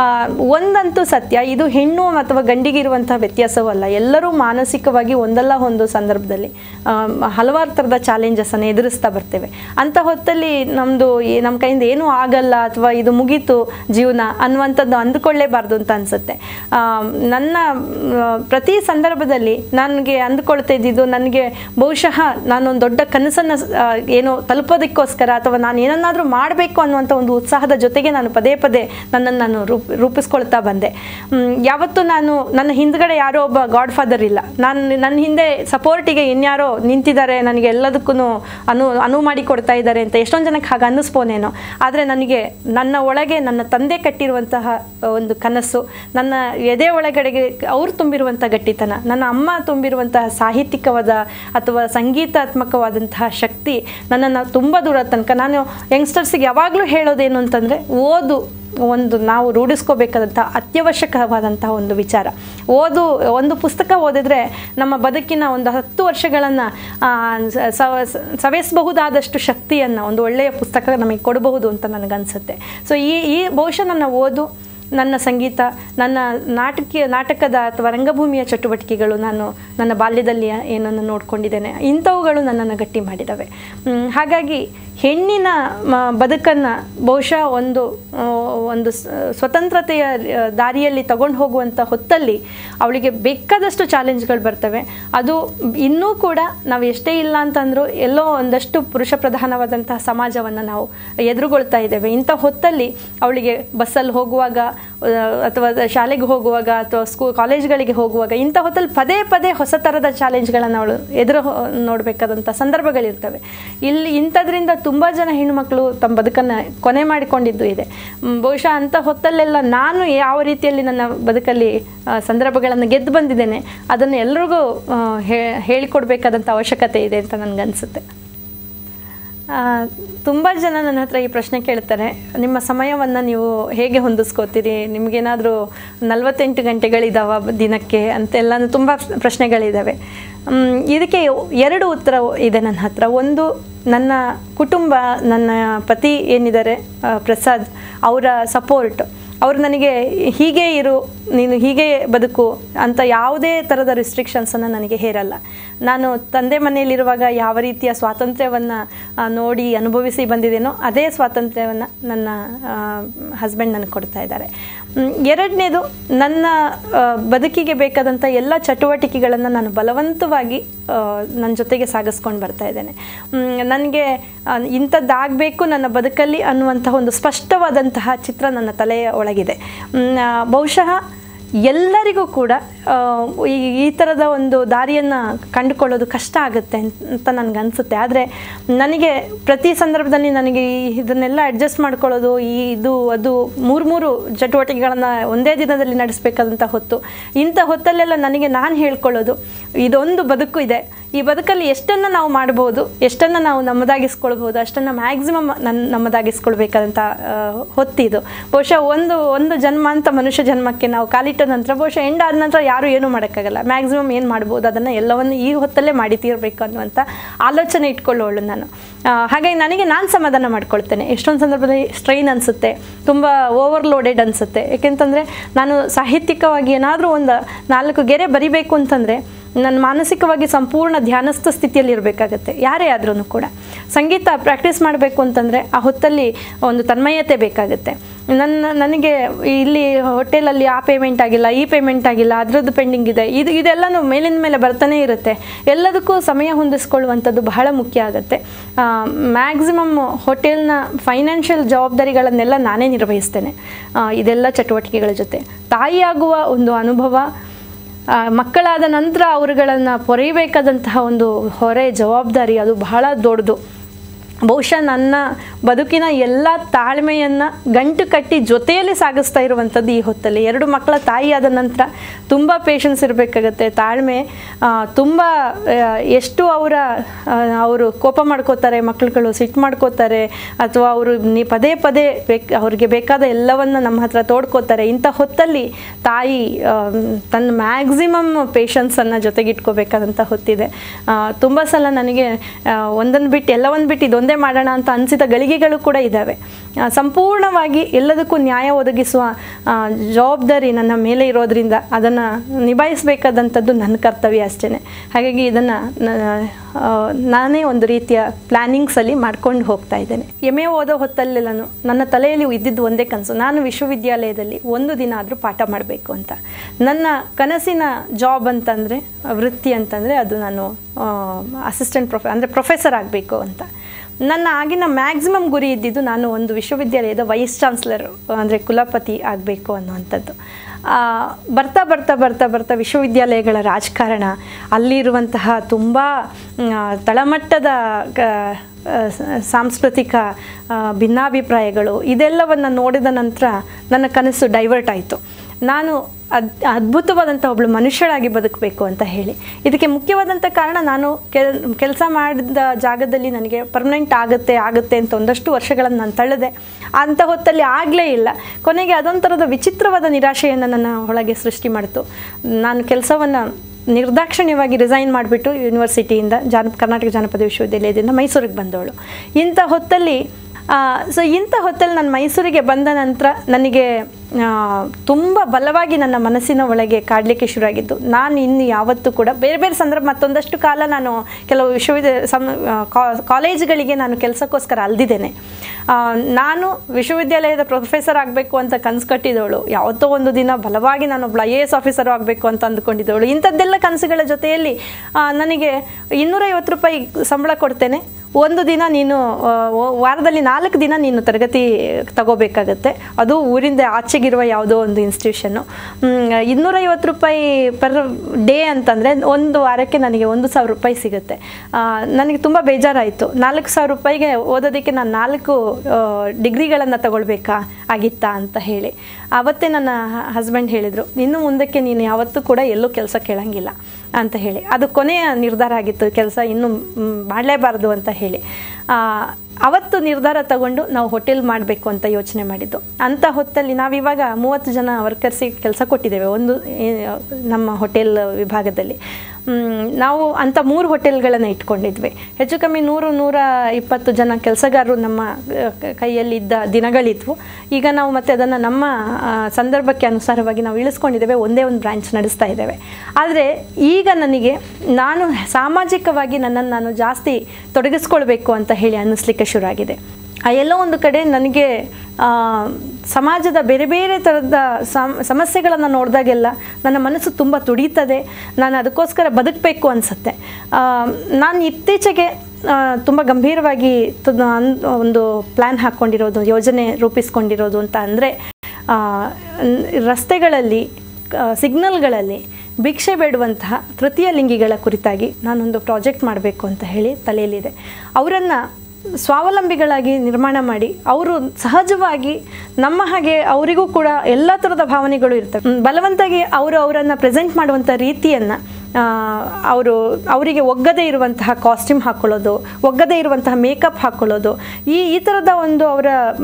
ಒಂದಂತೂ ಸತ್ಯ ಇದು ಹೆಣ್ಣು ಅಥವಾ ಗಂಡಿಗಿರುವಂಥ ವ್ಯತ್ಯಾಸವೂ ಅಲ್ಲ ಎಲ್ಲರೂ ಮಾನಸಿಕವಾಗಿ ಒಂದಲ್ಲ ಒಂದು ಸಂದರ್ಭದಲ್ಲಿ ಆ, ಹಲವಾರು ಥರದ ಚಾಲೆಂಜಸನ್ನು ಎದುರಿಸ್ತಾ ಬರ್ತೇವೆ ಅಂಥ ಹೊತ್ತಲ್ಲಿ ನಮ್ಮದು ನಮ್ಮ ಕೈಯಿಂದ ಏನೂ ಆಗಲ್ಲ ಅಥವಾ ಇದು ಮುಗೀತು ಜೀವನ ಅನ್ನುವಂಥದ್ದು ಅಂದುಕೊಳ್ಳೇಬಾರ್ದು ಅಂತ ಅನಿಸುತ್ತೆ ನನ್ನ ಆ, ಪ್ರತಿ ಸಂದರ್ಭದಲ್ಲಿ ನನಗೆ ಅಂದುಕೊಳ್ತಾ ಇದ್ದಿದ್ದು ನನಗೆ ಬಹುಶಃ ನಾನೊಂದು ದೊಡ್ಡ ಕನಸನ್ನು ಏನು ತಲುಪೋದಕ್ಕೋಸ್ಕರ ಅಥವಾ ನಾನು ಏನನ್ನಾದರೂ ಮಾಡಬೇಕು ಅನ್ನುವಂಥ ಒಂದು ಉತ್ಸಾಹದ ಜೊತೆಗೆ ನಾನು ಪದೇ ಪದೇ ನನ್ನನ್ನು ನಾನು ರೂಪ್ ರೂಪಿಸ್ಕೊಳ್ತಾ ಬಂದೆ ಮ್, ಯಾವತ್ತೂ ನಾನು ನನ್ನ ಹಿಂದ್ಗಡೆ ಯಾರೋ ಒಬ್ಬ ಗಾಡ್ ಫಾದರ್ ಇಲ್ಲ ನಾನು ನನ್ನ ಹಿಂದೆ ಸಪೋರ್ಟಿಗೆ ಇನ್ಯಾರೋ ನಿಂತಿದ್ದಾರೆ ನನಗೆ ಎಲ್ಲದಕ್ಕೂ ಅನು ಅನುವು ಮಾಡಿ ಕೊಡ್ತಾ ಇದ್ದಾರೆ ಅಂತ ಎಷ್ಟೊಂದು ಜನಕ್ಕೆ ಹಾಗೆ ಅನ್ನಿಸ್ಬೋನೇನೋ ಆದರೆ ನನಗೆ ನನ್ನ ಒಳಗೆ ನನ್ನ ತಂದೆ ಕಟ್ಟಿರುವಂತಹ ಒಂದು ಕನಸು ನನ್ನ ಎದೆ ಒಳಗಡೆಗೆ ಅವ್ರು ತುಂಬಿರುವಂಥ ಗಟ್ಟಿತನ ನನ್ನ ಅಮ್ಮ ತುಂಬಿರುವಂತಹ ಸಾಹಿತ್ಯಿಕವಾದ ಅಥವಾ ಸಂಗೀತಾತ್ಮಕವಾದಂತಹ ಶಕ್ತಿ ನನ್ನನ್ನು ತುಂಬ ದೂರ ತನಕ ನಾನು ಯಂಗ್ಸ್ಟರ್ಸಿಗೆ ಯಾವಾಗಲೂ ಹೇಳೋದೇನು ಅಂತಂದರೆ ಓದು ಒಂದು ನಾವು ರೂಢಿಸ್ಕೋಬೇಕಾದಂಥ ಅತ್ಯವಶ್ಯಕವಾದಂತಹ ಒಂದು ವಿಚಾರ ಓದು ಒಂದು ಪುಸ್ತಕ ಓದಿದ್ರೆ ನಮ್ಮ ಬದುಕಿನ ಒಂದು ಹತ್ತು ವರ್ಷಗಳನ್ನು ಸವೆಸಬಹುದಾದಷ್ಟು ಶಕ್ತಿಯನ್ನು ಒಂದು ಒಳ್ಳೆಯ ಪುಸ್ತಕ ನಮಗೆ ಕೊಡಬಹುದು ಅಂತ ನನಗನ್ಸುತ್ತೆ ಸೊ ಈ ಈ ಬಹುಶಃ ನನ್ನ ಓದು ನನ್ನ ಸಂಗೀತ ನನ್ನ ನಾಟಕೀಯ ನಾಟಕದ ಅಥವಾ ರಂಗಭೂಮಿಯ ಚಟುವಟಿಕೆಗಳು ನಾನು ನನ್ನ ಬಾಲ್ಯದಲ್ಲಿ ಏನನ್ನು ನೋಡ್ಕೊಂಡಿದ್ದೇನೆ ಇಂಥವುಗಳು ನನ್ನನ್ನು ಗಟ್ಟಿ ಮಾಡಿದ್ದಾವೆ ಮ್, ಹಾಗಾಗಿ ಹೆಣ್ಣಿನ ಬದುಕನ್ನು ಬಹುಶಃ ಒಂದು ಆ, ಒಂದು ಸ- ಸ್ವತಂತ್ರತೆಯ ಆ, ದಾರಿಯಲ್ಲಿ ತಗೊಂಡು ಹೋಗುವಂಥ ಹೊತ್ತಲ್ಲಿ ಅವಳಿಗೆ ಬೇಕಾದಷ್ಟು ಚಾಲೆಂಜ್ಗಳು ಬರ್ತವೆ ಅದು ಇನ್ನೂ ಕೂಡ ನಾವು ಎಷ್ಟೇ ಇಲ್ಲ ಅಂತಂದರೂ ಎಲ್ಲೋ ಒಂದಷ್ಟು ಪುರುಷ ಪ್ರಧಾನವಾದಂತಹ ಸಮಾಜವನ್ನು ನಾವು ಎದುರುಗೊಳ್ತಾ ಇದ್ದೇವೆ ಇಂಥ ಹೊತ್ತಲ್ಲಿ ಅವಳಿಗೆ ಬಸ್ಸಲ್ಲಿ ಹೋಗುವಾಗ ಆ, ಅಥವಾ ಶಾಲೆಗೆ ಹೋಗುವಾಗ ಅಥವಾ ಸ್ಕೂ ಕಾಲೇಜ್ಗಳಿಗೆ ಹೋಗುವಾಗ ಇಂಥ ಹೊತ್ತಲ್ಲಿ ಪದೇ ಪದೇ ಹೊಸ ಥರದ ಚಾಲೆಂಜ್ಗಳನ್ನು ಅವಳು ಎದುರು ಹೋ- ನೋಡಬೇಕಾದಂಥ ಸಂದರ್ಭಗಳಿರ್ತವೆ ಇಲ್ಲಿ ಇಂಥದ್ರಿಂದ ತುಂಬ ಜನ ಹೆಣ್ಣುಮಕ್ಕಳು ತಮ್ಮ ಬದುಕನ್ನು ಕೊನೆ ಮಾಡಿಕೊಂಡಿದ್ದು ಇದೆ ಮ್, ಬಹುಶಃ ಅಂಥ ಹೊತ್ತಲ್ಲೆಲ್ಲ ನಾನು ಯಾವ ರೀತಿಯಲ್ಲಿ ನನ್ನ ಬದುಕಲ್ಲಿ ಆ, ಸಂದರ್ಭಗಳನ್ನು ಗೆದ್ದು ಬಂದಿದ್ದೇನೆ ಅದನ್ನು ಎಲ್ರಿಗೂ ಆ, ಹೇ- ಹೇಳಿಕೊಡ್ಬೇಕಾದಂಥ ಅವಶ್ಯಕತೆ ಇದೆ ಅಂತ ನನಗನ್ಸುತ್ತೆ ತುಂಬ ಜನ ನನ್ನ ಹತ್ರ ಈ ಪ್ರಶ್ನೆ ಕೇಳ್ತಾರೆ ನಿಮ್ಮ ಸಮಯವನ್ನು ನೀವು ಹೇಗೆ ಹೊಂದಿಸ್ಕೋತೀರಿ ನಿಮಗೇನಾದರೂ ನಲವತ್ತೆಂಟು ಗಂಟೆಗಳಿದಾವ ದಿನಕ್ಕೆ ಅಂತೆಲ್ಲ ತುಂಬ ಪ್ರಶ್ನೆಗಳಿದ್ದಾವೆ ಮ್, ಇದಕ್ಕೆ ಎರಡು ಉತ್ತರ ಇದೆ ನನ್ನ ಹತ್ರ ಒಂದು ನನ್ನ ಕುಟುಂಬ ನನ್ನ ಪತಿ ಏನಿದ್ದಾರೆ ಆ, ಪ್ರಸಾದ್ ಅವರ ಸಪೋರ್ಟ್ ಅವರು ನನಗೆ ಹೀಗೆ ಇರು ನೀನು ಹೀಗೆ ಬದುಕು ಅಂತ ಯಾವುದೇ ಥರದ ರಿಸ್ಟ್ರಿಕ್ಷನ್ಸನ್ನು ನನಗೆ ಹೇರಲ್ಲ ನಾನು ತಂದೆ ಮನೆಯಲ್ಲಿರುವಾಗ ಯಾವ ರೀತಿಯ ಸ್ವಾತಂತ್ರ್ಯವನ್ನು ನೋಡಿ ಅನುಭವಿಸಿ ಬಂದಿದ್ದೇನೋ ಅದೇ ಸ್ವಾತಂತ್ರ್ಯವನ್ನು ನನ್ನ ಹಸ್ಬೆಂಡ್ ನನಗೆ ಕೊಡ್ತಾ ಇದ್ದಾರೆ ಮ್, ಎರಡನೇದು ನನ್ನ ಆ, ಬದುಕಿಗೆ ಬೇಕಾದಂಥ ಎಲ್ಲ ಚಟುವಟಿಕೆಗಳನ್ನು ನಾನು ಬಲವಂತವಾಗಿ ಆ, ನನ್ನ ಜೊತೆಗೆ ಸಾಗಿಸ್ಕೊಂಡು ಬರ್ತಾ ಇದ್ದೇನೆ ನನಗೆ ಇಂಥದ್ದಾಗಬೇಕು ನನ್ನ ಬದುಕಲ್ಲಿ ಅನ್ನುವಂತಹ ಒಂದು ಸ್ಪಷ್ಟವಾದಂತಹ ಚಿತ್ರ ನನ್ನ ತಲೆಯ ಒಳಗಿದೆ ಮ್, ಆ, ಬಹುಶಃ ಎಲ್ಲರಿಗೂ ಕೂಡ ಆ, ಈ ಈ ಥರದ ಒಂದು ದಾರಿಯನ್ನು ಕಂಡುಕೊಳ್ಳೋದು ಕಷ್ಟ ಆಗುತ್ತೆ ಅಂತ ನನಗೆ ಅನಿಸುತ್ತೆ ಆದರೆ ನನಗೆ ಪ್ರತಿ ಸಂದರ್ಭದಲ್ಲಿ ನನಗೆ ಈ ಇದನ್ನೆಲ್ಲ ಅಡ್ಜಸ್ಟ್ ಮಾಡ್ಕೊಳ್ಳೋದು ಈ ಇದು ಅದು ಮೂರು ಮೂರು ಚಟುವಟಿಕೆಗಳನ್ನು ಒಂದೇ ದಿನದಲ್ಲಿ ನಡೆಸಬೇಕಾದಂಥ ಹೊತ್ತು ಇಂಥ ಹೊತ್ತಲ್ಲೆಲ್ಲ ನನಗೆ ನಾನು ಹೇಳ್ಕೊಳ್ಳೋದು ಇದೊಂದು ಬದುಕು ಇದೆ ಈ ಬದುಕಲ್ಲಿ ಎಷ್ಟನ್ನು ನಾವು ಮಾಡ್ಬೋದು ಎಷ್ಟನ್ನು ನಾವು ನಮ್ಮದಾಗಿಸ್ಕೊಳ್ಬೋದು ಅಷ್ಟನ್ನು ಮ್ಯಾಕ್ಸಿಮಮ್ ನನ್ನ ನಮ್ಮದಾಗಿಸ್ಕೊಳ್ಬೇಕಾದಂಥ ಆ, ಹೊತ್ತಿದು ಬಹುಶಃ ಒಂದು ಒಂದು ಜನ್ಮ ಅಂತ ಮನುಷ್ಯ ಜನ್ಮಕ್ಕೆ ನಾವು ಕಾಲಿಟ್ಟ ನಂತರ ಬಹುಶಃ ಎಂಡ್ ಆದ ನಂತರ ಯಾರೂ ಏನೂ ಮಾಡೋಕ್ಕಾಗಲ್ಲ ಮ್ಯಾಕ್ಸಿಮಮ್ ಏನು ಮಾಡ್ಬೋದು ಅದನ್ನು ಎಲ್ಲವನ್ನು ಈ ಹೊತ್ತಲ್ಲೇ ಮಾಡಿ ತೀರಬೇಕು ಅನ್ನುವಂಥ ಆಲೋಚನೆ ಇಟ್ಕೊಳ್ಳೋಳು ನಾನು ಆ, ಹಾಗಾಗಿ ನನಗೆ ನಾನು ಸಮಾಧಾನ ಮಾಡ್ಕೊಳ್ತೇನೆ ಎಷ್ಟೊಂದು ಸಂದರ್ಭದಲ್ಲಿ ಸ್ಟ್ರೈನ್ ಅನಿಸುತ್ತೆ ತುಂಬ ಓವರ್ಲೋಡೆಡ್ ಅನಿಸುತ್ತೆ ಏಕೆಂತಂದರೆ ನಾನು ಸಾಹಿತ್ಯಿಕವಾಗಿ ಏನಾದರೂ ಒಂದು ನಾಲ್ಕು ಗೆರೆ ಬರಿಬೇಕು ಅಂತಂದರೆ ನನ್ನ ಮಾನಸಿಕವಾಗಿ ಸಂಪೂರ್ಣ ಧ್ಯಾನಸ್ಥ ಸ್ಥಿತಿಯಲ್ಲಿ ಇರಬೇಕಾಗತ್ತೆ ಯಾರೇ ಆದ್ರೂ ಕೂಡ ಸಂಗೀತ ಪ್ರಾಕ್ಟೀಸ್ ಮಾಡಬೇಕು ಅಂತಂದರೆ ಆ ಹೊತ್ತಲ್ಲಿ ಒಂದು ತನ್ಮಯತೆ ಬೇಕಾಗುತ್ತೆ ನನ್ನ ನನಗೆ ಇಲ್ಲಿ ಹೋಟೆಲಲ್ಲಿ ಆ ಪೇಮೆಂಟ್ ಆಗಿಲ್ಲ ಈ ಪೇಮೆಂಟ್ ಆಗಿಲ್ಲ ಅದರದ್ದು ಪೆಂಡಿಂಗ್ ಇದೆ ಇದು ಇದೆಲ್ಲನೂ ಮೇಲಿನ ಮೇಲೆ ಬರ್ತಾನೆ ಇರುತ್ತೆ ಎಲ್ಲದಕ್ಕೂ ಸಮಯ ಹೊಂದಿಸ್ಕೊಳ್ಳುವಂಥದ್ದು ಬಹಳ ಮುಖ್ಯ ಆಗುತ್ತೆ ಮ್ಯಾಕ್ಸಿಮಮ್ ಹೋಟೆಲ್ನ ಫೈನಾನ್ಷಿಯಲ್ ಜವಾಬ್ದಾರಿಗಳನ್ನೆಲ್ಲ ನಾನೇ ನಿರ್ವಹಿಸ್ತೇನೆ ಆ, ಇದೆಲ್ಲ ಚಟುವಟಿಕೆಗಳ ಜೊತೆ ತಾಯಿಯಾಗುವ ಒಂದು ಅನುಭವ ಆ, ಮಕ್ಕಳಾದ ನಂತರ ಅವರುಗಳನ್ನು ಪೊರೆಯಬೇಕಾದಂತಹ ಒಂದು ಹೊರೆ ಜವಾಬ್ದಾರಿ ಅದು ಬಹಳ ದೊಡ್ಡದು ಬಹುಶಃ ನನ್ನ ಬದುಕಿನ ಎಲ್ಲ ತಾಳ್ಮೆಯನ್ನು ಗಂಟು ಕಟ್ಟಿ ಜೊತೆಯಲ್ಲಿ ಸಾಗಿಸ್ತಾ ಇರುವಂಥದ್ದು ಈ ಹೊತ್ತಲ್ಲಿ ಎರಡು ಮಕ್ಕಳ ತಾಯಿಯಾದ ನಂತರ ತುಂಬ ಪೇಷನ್ಸ್ ಇರಬೇಕಾಗತ್ತೆ ತಾಳ್ಮೆ ಆ, ತುಂಬ ಆ, ಎಷ್ಟು ಅವರ ಅವರು ಕೋಪ ಮಾಡ್ಕೋತಾರೆ ಮಕ್ಕಳುಗಳು ಸಿಟ್ಟು ಮಾಡ್ಕೋತಾರೆ ಅಥವಾ ಅವರು ನೀ ಪದೇ ಪದೇ ಬೇಕ್ ಅವ್ರಿಗೆ ಬೇಕಾದ ಎಲ್ಲವನ್ನು ನಮ್ಮ ಹತ್ರ ತೋಡ್ಕೋತಾರೆ ಇಂಥ ಹೊತ್ತಲ್ಲಿ ತಾಯಿ ಆ, ತನ್ನ ಮ್ಯಾಕ್ಸಿಮಮ್ ಪೇಷನ್ಸನ್ನು ಜೊತೆಗಿಟ್ಕೋಬೇಕಾದಂಥ ಹೊತ್ತಿದೆ ತುಂಬ ಸಲ ನನಗೆ ಒಂದನ್ನು ಬಿಟ್ಟು ಎಲ್ಲವನ್ನು ಬಿಟ್ಟು ಇದೊಂದೇ ಮಾಡೋಣ ಅಂತ ಅನಿಸಿದ ಗಳಿಗೆಗಳು ಕೂಡ ಇದ್ದಾವೆ ಆ, ಸಂಪೂರ್ಣವಾಗಿ ಎಲ್ಲದಕ್ಕೂ ನ್ಯಾಯ ಒದಗಿಸುವ ಆ, ಜವಾಬ್ದಾರಿ ನನ್ನ ಮೇಲೆ ಇರೋದ್ರಿಂದ ಅದನ್ನು ನಿಭಾಯಿಸಬೇಕಾದಂಥದ್ದು ನನ್ನ ಕರ್ತವ್ಯ ಅಷ್ಟೇ ಹಾಗಾಗಿ ಇದನ್ನು ನಾನೇ ಒಂದು ರೀತಿಯ ಪ್ಲ್ಯಾನಿಂಗ್ಸಲ್ಲಿ ಮಾಡ್ಕೊಂಡು ಹೋಗ್ತಾ ಇದ್ದೇನೆ ಎಮ್ ಎ ಓದೋ ಹೊತ್ತಲ್ಲೆಲ್ಲನು ನನ್ನ ತಲೆಯಲ್ಲಿ ಇದ್ದಿದ್ದು ಒಂದೇ ಕನಸು ನಾನು ವಿಶ್ವವಿದ್ಯಾಲಯದಲ್ಲಿ ಒಂದು ದಿನ ಆದರೂ ಪಾಠ ಮಾಡಬೇಕು ಅಂತ ನನ್ನ ಕನಸಿನ ಜಾಬ್ ಅಂತಂದರೆ ವೃತ್ತಿ ಅಂತಂದರೆ ಅದು ನಾನು ಅಸಿಸ್ಟೆಂಟ್ ಪ್ರೊಫೆ ಅಂದರೆ ಪ್ರೊಫೆಸರ್ ಆಗಬೇಕು ಅಂತ ನನ್ನ ಆಗಿನ ಮ್ಯಾಕ್ಸಿಮಮ್ ಗುರಿ ಇದ್ದಿದ್ದು ನಾನು ಒಂದು ವಿಶ್ವವಿದ್ಯಾಲಯದ ವೈಸ್ ಚಾನ್ಸಲರ್ ಅಂದರೆ ಕುಲಪತಿ ಆಗಬೇಕು ಅನ್ನುವಂಥದ್ದು ಆ, ಬರ್ತಾ ಬರ್ತಾ ಬರ್ತಾ ಬರ್ತಾ ವಿಶ್ವವಿದ್ಯಾಲಯಗಳ ರಾಜಕಾರಣ ಅಲ್ಲಿರುವಂತಹ ತುಂಬ ಮ್, ಆ, ತಳಮಟ್ಟದ ಕ- ಆ, ಸ- ಸಾಂಸ್ಕೃತಿಕ ಆ, ಭಿನ್ನಾಭಿಪ್ರಾಯಗಳು ಇದೆಲ್ಲವನ್ನು ನೋಡಿದ ನಂತರ ನನ್ನ ಕನಸು ಡೈವರ್ಟ್ ಆಯಿತು ನಾನು ಅದ್ ಅದ್ಭುತವಾದಂಥ ಒಬ್ಬಳು ಮನುಷ್ಯಳಾಗಿ ಬದುಕಬೇಕು ಅಂತ ಹೇಳಿ ಇದಕ್ಕೆ ಮುಖ್ಯವಾದಂಥ ಕಾರಣ ನಾನು ಕೆಲ್ ಕೆಲಸ ಮಾಡಿದ ಜಾಗದಲ್ಲಿ ನನಗೆ ಪರ್ಮನೆಂಟ್ ಆಗುತ್ತೆ ಆಗುತ್ತೆ ಅಂತ ಒಂದಷ್ಟು ವರ್ಷಗಳನ್ನು ನಾನು ತಳ್ಳಿದೆ ಅಂಥ ಹೊತ್ತಲ್ಲಿ ಆಗಲೇ ಇಲ್ಲ ಕೊನೆಗೆ ಅದೊಂಥರದ ವಿಚಿತ್ರವಾದ ನಿರಾಶೆಯನ್ನು ನನ್ನ ಒಳಗೆ ಸೃಷ್ಟಿ ಮಾಡಿತು ನಾನು ಕೆಲಸವನ್ನು ನಿರ್ದಾಕ್ಷಿಣ್ಯವಾಗಿ ರಿಸೈನ್ ಮಾಡಿಬಿಟ್ಟು ಯೂನಿವರ್ಸಿಟಿಯಿಂದ ಜಾನ ಕರ್ನಾಟಕ ಜಾನಪದ ವಿಶ್ವವಿದ್ಯಾಲಯದಿಂದ ಮೈಸೂರಿಗೆ ಬಂದವಳು ಇಂಥ ಹೊತ್ತಲ್ಲಿ ಸೊ ಇಂಥ ಹೊತ್ತಲ್ಲಿ ನಾನು ಮೈಸೂರಿಗೆ ಬಂದ ನಂತರ ನನಗೆ ತುಂಬ ಬಲವಾಗಿ ನನ್ನ ಮನಸ್ಸಿನ ಒಳಗೆ ಕಾಡಲಿಕ್ಕೆ ಶುರುವಾಗಿದ್ದು ನಾನು ಇನ್ನು ಯಾವತ್ತೂ ಕೂಡ ಬೇರೆ ಬೇರೆ ಸಂದರ್ಭ ಮತ್ತೊಂದಷ್ಟು ಕಾಲ ನಾನು ಕೆಲವು ವಿಶ್ವವಿದ್ಯಾಲಯ ಸಮ್ ಕಾಲೇಜ್ಗಳಿಗೆ ನಾನು ಕೆಲಸಕ್ಕೋಸ್ಕರ ಅಲ್ದಿದ್ದೇನೆ ಆ, ನಾನು ವಿಶ್ವವಿದ್ಯಾಲಯದ ಪ್ರೊಫೆಸರ್ ಆಗಬೇಕು ಅಂತ ಕನಸು ಕಟ್ಟಿದವಳು ಯಾವತ್ತೋ ಒಂದು ದಿನ ಬಲವಾಗಿ ನಾನು ಒಬ್ಳು ಐ ಎ ಎಸ್ ಆಫೀಸರು ಆಗಬೇಕು ಅಂತ ಅಂದ್ಕೊಂಡಿದ್ದವಳು ಇಂಥದ್ದೆಲ್ಲ ಕನಸುಗಳ ಜೊತೆಯಲ್ಲಿ ಆ, ನನಗೆ ಇನ್ನೂರೈವತ್ತು ರೂಪಾಯಿ ಸಂಬಳ ಕೊಡ್ತೇನೆ ಒಂದು ದಿನ ನೀನು ಆ, ವ- ವಾರದಲ್ಲಿ ನಾಲ್ಕು ದಿನ ನೀನು ತರಗತಿ ತಗೋಬೇಕಾಗತ್ತೆ ಅದು ಊರಿಂದ ಆಚೆಗಿರುವ ಯಾವುದೋ ಒಂದು ಇನ್ಸ್ಟಿಟ್ಯೂಷನ್ನು ಇನ್ನೂರೈವತ್ತು ರೂಪಾಯಿ ಪರ್ ಡೇ ಅಂತಂದರೆ ಒಂದು ವಾರಕ್ಕೆ ನನಗೆ ಒಂದು ಸಾವಿರ ರೂಪಾಯಿ ಸಿಗುತ್ತೆ ಆ, ನನಗೆ ತುಂಬ ಬೇಜಾರಾಯಿತು ನಾಲ್ಕು ಸಾವಿರ ರೂಪಾಯಿಗೆ ಓದೋದಕ್ಕೆ ನಾನು ನಾಲ್ಕು ಡಿಗ್ರಿಗಳನ್ನು ತಗೊಳ್ಬೇಕಾ ಆಗಿತ್ತಾ ಅಂತ ಹೇಳಿ ಆವತ್ತೇ ನನ್ನ ಹಸ್ಬೆಂಡ್ ಹೇಳಿದರು ಇನ್ನು ಮುಂದಕ್ಕೆ ನೀನು ಯಾವತ್ತೂ ಕೂಡ ಎಲ್ಲೂ ಕೆಲಸ ಕೇಳಂಗಿಲ್ಲ ಅಂತ ಹೇಳಿ ಅದು ಕೊನೆಯ ನಿರ್ಧಾರ ಆಗಿತ್ತು ಕೆಲಸ ಇನ್ನು ಮಾಡಲೇಬಾರ್ದು ಅಂತ ಹೇಳಿ ಆ, ಅವತ್ತು ನಿರ್ಧಾರ ತಗೊಂಡು ನಾವು ಹೋಟೆಲ್ ಮಾಡಬೇಕು ಅಂತ ಯೋಚನೆ ಮಾಡಿದ್ದು ಅಂಥ ಹೊತ್ತಲ್ಲಿ ನಾವಿವಾಗ ಮೂವತ್ತು ಜನ ವರ್ಕರ್ಸಿಗೆ ಕೆಲಸ ಕೊಟ್ಟಿದ್ದೇವೆ ಒಂದು ಏ, ನಮ್ಮ ಹೋಟೆಲ್ ವಿಭಾಗದಲ್ಲಿ ಮ್, ನಾವು ಅಂಥ ಮೂರು ಹೋಟೆಲ್ಗಳನ್ನು ಇಟ್ಕೊಂಡಿದ್ವಿ ಹೆಚ್ಚು ಕಮ್ಮಿ ನೂರು ನೂರ ಇಪ್ಪತ್ತು ಜನ ಕೆಲಸಗಾರರು ನಮ್ಮ ಆ, ಕ- ಕೈಯಲ್ಲಿದ್ದ ದಿನಗಳಿದ್ವು ಈಗ ನಾವು ಮತ್ತೆ ಅದನ್ನು ನಮ್ಮ ಆ, ಸಂದರ್ಭಕ್ಕೆ ಅನುಸಾರವಾಗಿ ನಾವು ಇಳಿಸ್ಕೊಂಡಿದ್ದೇವೆ ಒಂದೇ ಒಂದು ಬ್ರಾಂಚ್ ನಡೆಸ್ತಾ ಇದ್ದೇವೆ ಆದರೆ ಈಗ ನನಗೆ ನಾನು ಸಾಮಾಜಿಕವಾಗಿ ನನ್ನನ್ನು ನಾನು ಜಾಸ್ತಿ ತೊಡಗಿಸ್ಕೊಳ್ಬೇಕು ಅಂತ ಹೇಳಿ ಅನ್ನಿಸ್ಲಿಕ್ಕೆ ಶುರುವಾಗಿದೆ ಆ ಎಲ್ಲೋ ಒಂದು ಕಡೆ ನನಗೆ ಆ, ಸಮಾಜದ ಬೇರೆ ಬೇರೆ ಥರದ ಸಮ್ ಸಮಸ್ಯೆಗಳನ್ನು ನೋಡಿದಾಗೆಲ್ಲ ನನ್ನ ಮನಸ್ಸು ತುಂಬ ತುಡಿತದೆ ನಾನು ಅದಕ್ಕೋಸ್ಕರ ಬದುಕಬೇಕು ಅನಿಸುತ್ತೆ ನಾನು ಇತ್ತೀಚೆಗೆ ತುಂಬ ಗಂಭೀರವಾಗಿ ತು- ನಾನ್ ಒಂದು ಪ್ಲ್ಯಾನ್ ಹಾಕ್ಕೊಂಡಿರೋದು ಯೋಜನೆ ರೂಪಿಸ್ಕೊಂಡಿರೋದು ಅಂತ ಅಂದರೆ ರಸ್ತೆಗಳಲ್ಲಿ ಆ, ಸಿಗ್ನಲ್ಗಳಲ್ಲಿ ಭಿಕ್ಷೆ ಬೇಡುವಂತಹ ತೃತೀಯ ಲಿಂಗಿಗಳ ಕುರಿತಾಗಿ ನಾನೊಂದು ಪ್ರಾಜೆಕ್ಟ್ ಮಾಡಬೇಕು ಅಂತ ಹೇಳಿ ತಲೆಯಲ್ಲಿದೆ ಅವರನ್ನು ಸ್ವಾವಲಂಬಿಗಳಾಗಿ ನಿರ್ಮಾಣ ಮಾಡಿ ಅವರು ಸಹಜವಾಗಿ ನಮ್ಮ ಹಾಗೆ ಅವರಿಗೂ ಕೂಡ ಎಲ್ಲ ಥರದ ಭಾವನೆಗಳು ಇರ್ತವೆ ಹ್ಮ್, ಬಲವಂತಾಗಿ ಅವರು ಅವರನ್ನು ಪ್ರೆಸೆಂಟ್ ಮಾಡುವಂಥ ರೀತಿಯನ್ನು ಅವರು ಅವರಿಗೆ ಒಗ್ಗದೇ ಇರುವಂತಹ ಕಾಸ್ಟ್ಯೂಮ್ ಹಾಕ್ಕೊಳ್ಳೋದು ಒಗ್ಗದೇ ಇರುವಂತಹ ಮೇಕಪ್ ಹಾಕ್ಕೊಳ್ಳೋದು ಈ ಈ ಥರದ ಒಂದು ಅವರ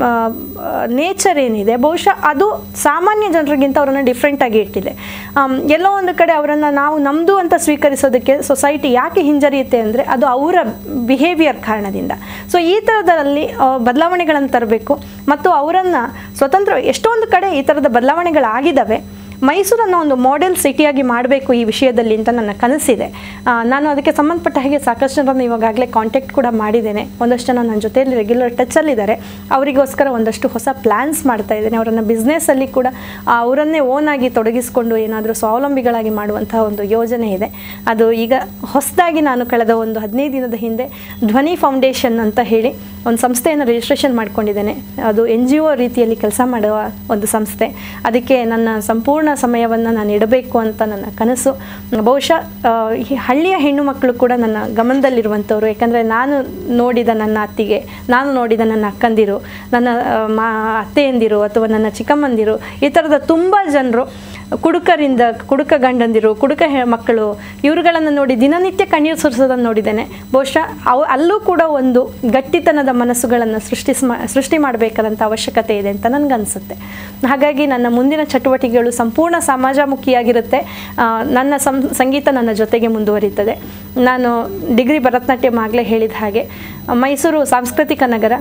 ನೇಚರ್ ಏನಿದೆ ಬಹುಶಃ ಅದು ಸಾಮಾನ್ಯ ಜನರಿಗಿಂತ ಅವರನ್ನು ಡಿಫ್ರೆಂಟಾಗಿ ಇಟ್ಟಿದೆ ಆಮ್, ಎಲ್ಲೋ ಒಂದು ಕಡೆ ಅವರನ್ನು ನಾವು ನಮ್ಮದು ಅಂತ ಸ್ವೀಕರಿಸೋದಕ್ಕೆ ಸೊಸೈಟಿ ಯಾಕೆ ಹಿಂಜರಿಯುತ್ತೆ ಅಂದರೆ ಅದು ಅವರ ಬಿಹೇವಿಯರ್ ಕಾರಣದಿಂದ ಸೊ ಈ ಥರದಲ್ಲಿ ಬದಲಾವಣೆಗಳನ್ನು ತರಬೇಕು ಮತ್ತು ಅವರನ್ನು ಸ್ವತಂತ್ರ ಎಷ್ಟೊಂದು ಕಡೆ ಈ ಥರದ ಬದಲಾವಣೆಗಳಾಗಿದ್ದಾವೆ ಮೈಸೂರನ್ನು ಒಂದು ಮಾಡೆಲ್ ಸಿಟಿಯಾಗಿ ಮಾಡಬೇಕು ಈ ವಿಷಯದಲ್ಲಿ ಅಂತ ನನ್ನ ಕನಸಿದೆ ಆ, ನಾನು ಅದಕ್ಕೆ ಸಂಬಂಧಪಟ್ಟ ಹಾಗೆ ಸಾಕಷ್ಟು ಜನರನ್ನು ಇವಾಗಲೇ ಕಾಂಟ್ಯಾಕ್ಟ್ ಕೂಡ ಮಾಡಿದ್ದೇನೆ ಒಂದಷ್ಟು ಜನ ನನ್ನ ಜೊತೆಯಲ್ಲಿ ರೆಗ್ಯುಲರ್ ಟಚಲ್ಲಿದ್ದಾರೆ ಅವರಿಗೋಸ್ಕರ ಒಂದಷ್ಟು ಹೊಸ ಪ್ಲ್ಯಾನ್ಸ್ ಮಾಡ್ತಾ ಇದ್ದೇನೆ ಅವರನ್ನು ಬಿಸ್ನೆಸ್ಸಲ್ಲಿ ಕೂಡ ಆ, ಅವರನ್ನೇ ಓನ್ ಆಗಿ ತೊಡಗಿಸಿಕೊಂಡು ಏನಾದರೂ ಸ್ವಾವಲಂಬಿಗಳಾಗಿ ಮಾಡುವಂತಹ ಒಂದು ಯೋಜನೆ ಇದೆ ಅದು ಈಗ ಹೊಸದಾಗಿ ನಾನು ಕಳೆದ ಒಂದು ಹದಿನೈದು ದಿನದ ಹಿಂದೆ ಧ್ವನಿ ಫೌಂಡೇಶನ್ ಅಂತ ಹೇಳಿ ಒಂದು ಸಂಸ್ಥೆಯನ್ನು ರಿಜಿಸ್ಟ್ರೇಷನ್ ಮಾಡ್ಕೊಂಡಿದ್ದೇನೆ ಅದು ಎನ್ ಜಿ ಒ ರೀತಿಯಲ್ಲಿ ಕೆಲಸ ಮಾಡುವ ಒಂದು ಸಂಸ್ಥೆ ಅದಕ್ಕೆ ನನ್ನ ಸಂಪೂರ್ಣ ಸಮಯವನ್ನು ನಾನು ಇಡಬೇಕು ಅಂತ ನನ್ನ ಕನಸು ಬಹುಶಃ ಆ, ಈ ಹಳ್ಳಿಯ ಹೆಣ್ಣು ಮಕ್ಕಳು ಕೂಡ ನನ್ನ ಗಮನದಲ್ಲಿರುವಂಥವ್ರು ಯಾಕಂದರೆ ನಾನು ನೋಡಿದ ನನ್ನ ಅತ್ತಿಗೆ ನಾನು ನೋಡಿದ ನನ್ನ ಅಕ್ಕಂದಿರು ನನ್ನ ಆ, ಮಾ ಅತ್ತೆಯಂದಿರು ಅಥವಾ ನನ್ನ ಚಿಕ್ಕಮ್ಮಂದಿರು ಈ ಥರದ ತುಂಬ ಜನರು ಕುಡುಕರಿಂದ ಕುಡುಕ ಗಂಡಂದಿರು ಕುಡುಕ ಹೆ- ಮಕ್ಕಳು ಇವುಗಳನ್ನು ನೋಡಿ ದಿನನಿತ್ಯ ಕಣ್ಣೀರು ಸುರಿಸೋದನ್ನು ನೋಡಿದ್ದೇನೆ ಬಹುಶಃ ಅವು ಅಲ್ಲೂ ಕೂಡ ಒಂದು ಗಟ್ಟಿತನದ ಮನಸ್ಸುಗಳನ್ನು ಸೃಷ್ಟಿಸ್ ಸೃಷ್ಟಿ ಮಾಡಬೇಕಾದಂಥ ಅವಶ್ಯಕತೆ ಇದೆ ಅಂತ ನನಗನ್ಸುತ್ತೆ ಹಾಗಾಗಿ ನನ್ನ ಮುಂದಿನ ಚಟುವಟಿಕೆಗಳು ಸಂಪೂರ್ಣ ಸಮಾಜಮುಖಿಯಾಗಿರುತ್ತೆ ಆ, ನನ್ನ ಸಂ ಸಂಗೀತ ನನ್ನ ಜೊತೆಗೆ ಮುಂದುವರಿತದೆ ನಾನು ಡಿಗ್ರಿ ಭರತನಾಟ್ಯಂ ಆಗಲೇ ಹೇಳಿದ ಹಾಗೆ ಮೈಸೂರು ಸಾಂಸ್ಕೃತಿಕ ನಗರ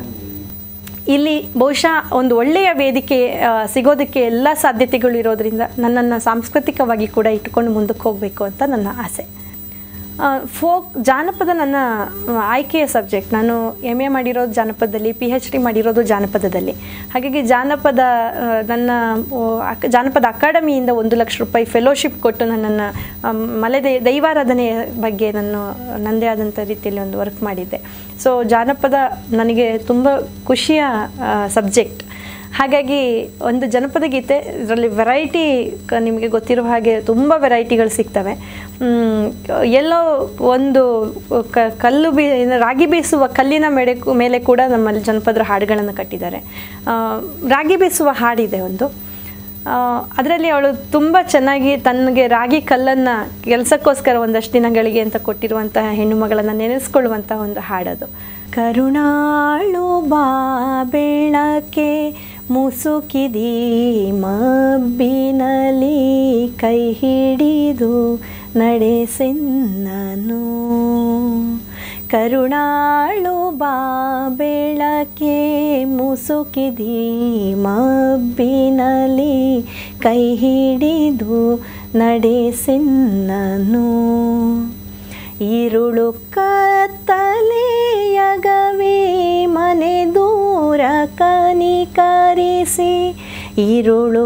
ಇಲ್ಲಿ ಬಹುಶಃ ಒಂದು ಒಳ್ಳೆಯ ವೇದಿಕೆ ಆ, ಸಿಗೋದಕ್ಕೆ ಎಲ್ಲ ಸಾಧ್ಯತೆಗಳು ಇರೋದ್ರಿಂದ ನನ್ನನ್ನು ಸಾಂಸ್ಕೃತಿಕವಾಗಿ ಕೂಡ ಇಟ್ಕೊಂಡು ಮುಂದಕ್ಕೆ ಹೋಗಬೇಕು ಅಂತ ನನ್ನ ಆಸೆ ಫೋಕ್ ಜಾನಪದ ನನ್ನ ಆ, ಆಯ್ಕೆಯ ಸಬ್ಜೆಕ್ಟ್ ನಾನು ಎಮ್ ಎ ಮಾಡಿರೋದು ಜಾನಪದದಲ್ಲಿ ಪಿ ಎಚ್ ಡಿ ಮಾಡಿರೋದು ಜಾನಪದದಲ್ಲಿ ಹಾಗಾಗಿ ಜಾನಪದ ಆ, ನನ್ನ ಓ, ಅಕ್- ಜಾನಪದ ಅಕಾಡೆಮಿಯಿಂದ ಒಂದು ಲಕ್ಷ ರೂಪಾಯಿ ಫೆಲೋಶಿಪ್ ಕೊಟ್ಟು ನನ್ನನ್ನು ಮಲೆ ದೈ ದೈವಾರಾಧನೆಯ ಬಗ್ಗೆ ನಾನು ನನ್ನದೇ ಆದಂಥ ರೀತಿಯಲ್ಲಿ ಒಂದು ವರ್ಕ್ ಮಾಡಿದ್ದೆ ಸೊ ಜಾನಪದ ನನಗೆ ತುಂಬ ಖುಷಿಯ ಸಬ್ಜೆಕ್ಟ್ ಹಾಗಾಗಿ ಒಂದು ಜನಪದ ಗೀತೆ ಇದರಲ್ಲಿ ವೆರೈಟಿ ನಿಮಗೆ ಗೊತ್ತಿರುವ ಹಾಗೆ ತುಂಬ ವೆರೈಟಿಗಳು ಸಿಗ್ತವೆ ಮ್, ಎಲ್ಲೋ ಒಂದು ಕ ಕಲ್ಲು ಬೀ ರಾಗಿ ಬೀಸುವ ಕಲ್ಲಿನ ಮೇಡೆ ಮೇಲೆ ಕೂಡ ನಮ್ಮಲ್ಲಿ ಜನಪದರ ಹಾಡುಗಳನ್ನು ಕಟ್ಟಿದ್ದಾರೆ ಆ, ರಾಗಿ ಬೀಸುವ ಹಾಡಿದೆ ಒಂದು ಅದರಲ್ಲಿ ಅವಳು ತುಂಬ ಚೆನ್ನಾಗಿ ತನಗೆ ರಾಗಿ ಕಲ್ಲನ್ನು ಕೆಲಸಕ್ಕೋಸ್ಕರ ಒಂದಷ್ಟು ದಿನಗಳಿಗೆ ಅಂತ ಕೊಟ್ಟಿರುವಂತಹ ಹೆಣ್ಣು ಮಗಳನ್ನು ನೆನೆಸ್ಕೊಳ್ಳುವಂಥ ಒಂದು ಹಾಡದು ಕರುಣಾಳು ಬಾ ಬೆಳಕೆ ಮುಸುಕಿದಿ ಮಬ್ಬಿನಲಿ ಕೈ ಹಿಡಿದು ನಡೆಸೆನ್ನನು ಕರುಣಾಳು ಬಾ ಬೆಳಕೆ ಮುಸುಕಿದಿ ಮಬ್ಬಿನಲಿ ಕೈ ಹಿಡಿದು ನಡೆಸೆನ್ನನು ಇರುಳು ಕತ್ತಲೆಯಗವೇ ಮನೆ ದೂರ ಕನಿಕರಿಸಿ ಇರುಳು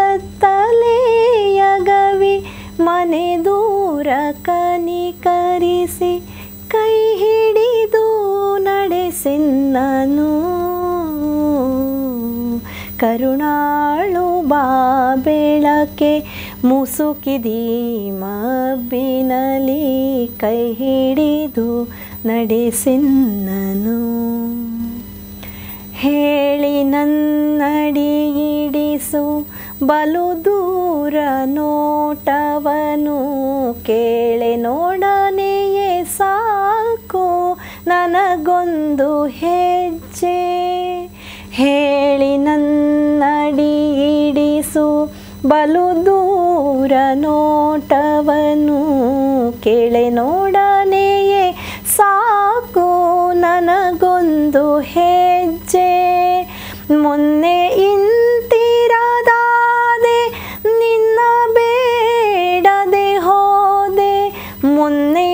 ಕತ್ತಲೆಯಗವೇ ಮನೆ ದೂರ ಕನಿಕರಿಸಿ ಕೈ ಹಿಡಿದು ಕರುಣಾಳು ಬಾ ಬೆಳಕೆ ಮುಸುಕಿದಿ ಮಬ್ಬಿನಲಿ ಕೈ ಹಿಡಿದು ನಡೆಸಿನ್ನನು ಹೇಳಿ ನನ್ನಡಿ ಇಡಿಸು ಬಲು ದೂರ ನೋಟವನು ಕೇಳೆ ನೋಡನೆಯೇ ಸಾಕು ನನಗೊಂದು ಹೆಜ್ಜೆ ಹೇಳಿ ನನ್ನಡಿ ಇಡಿಸು ಬಲು ದೂರ ನೋಟವನು ಕೇಳೆ ನೋಡನೆಯೇ ಸಾಕು ನನಗೊಂದು ಹೆಜ್ಜೆ ಮೊನ್ನೆ ಇಂತಿರದಾದೆ ನಿನ್ನ ಬೇಡದೆ ಹೋದೆ ಮೊನ್ನೆ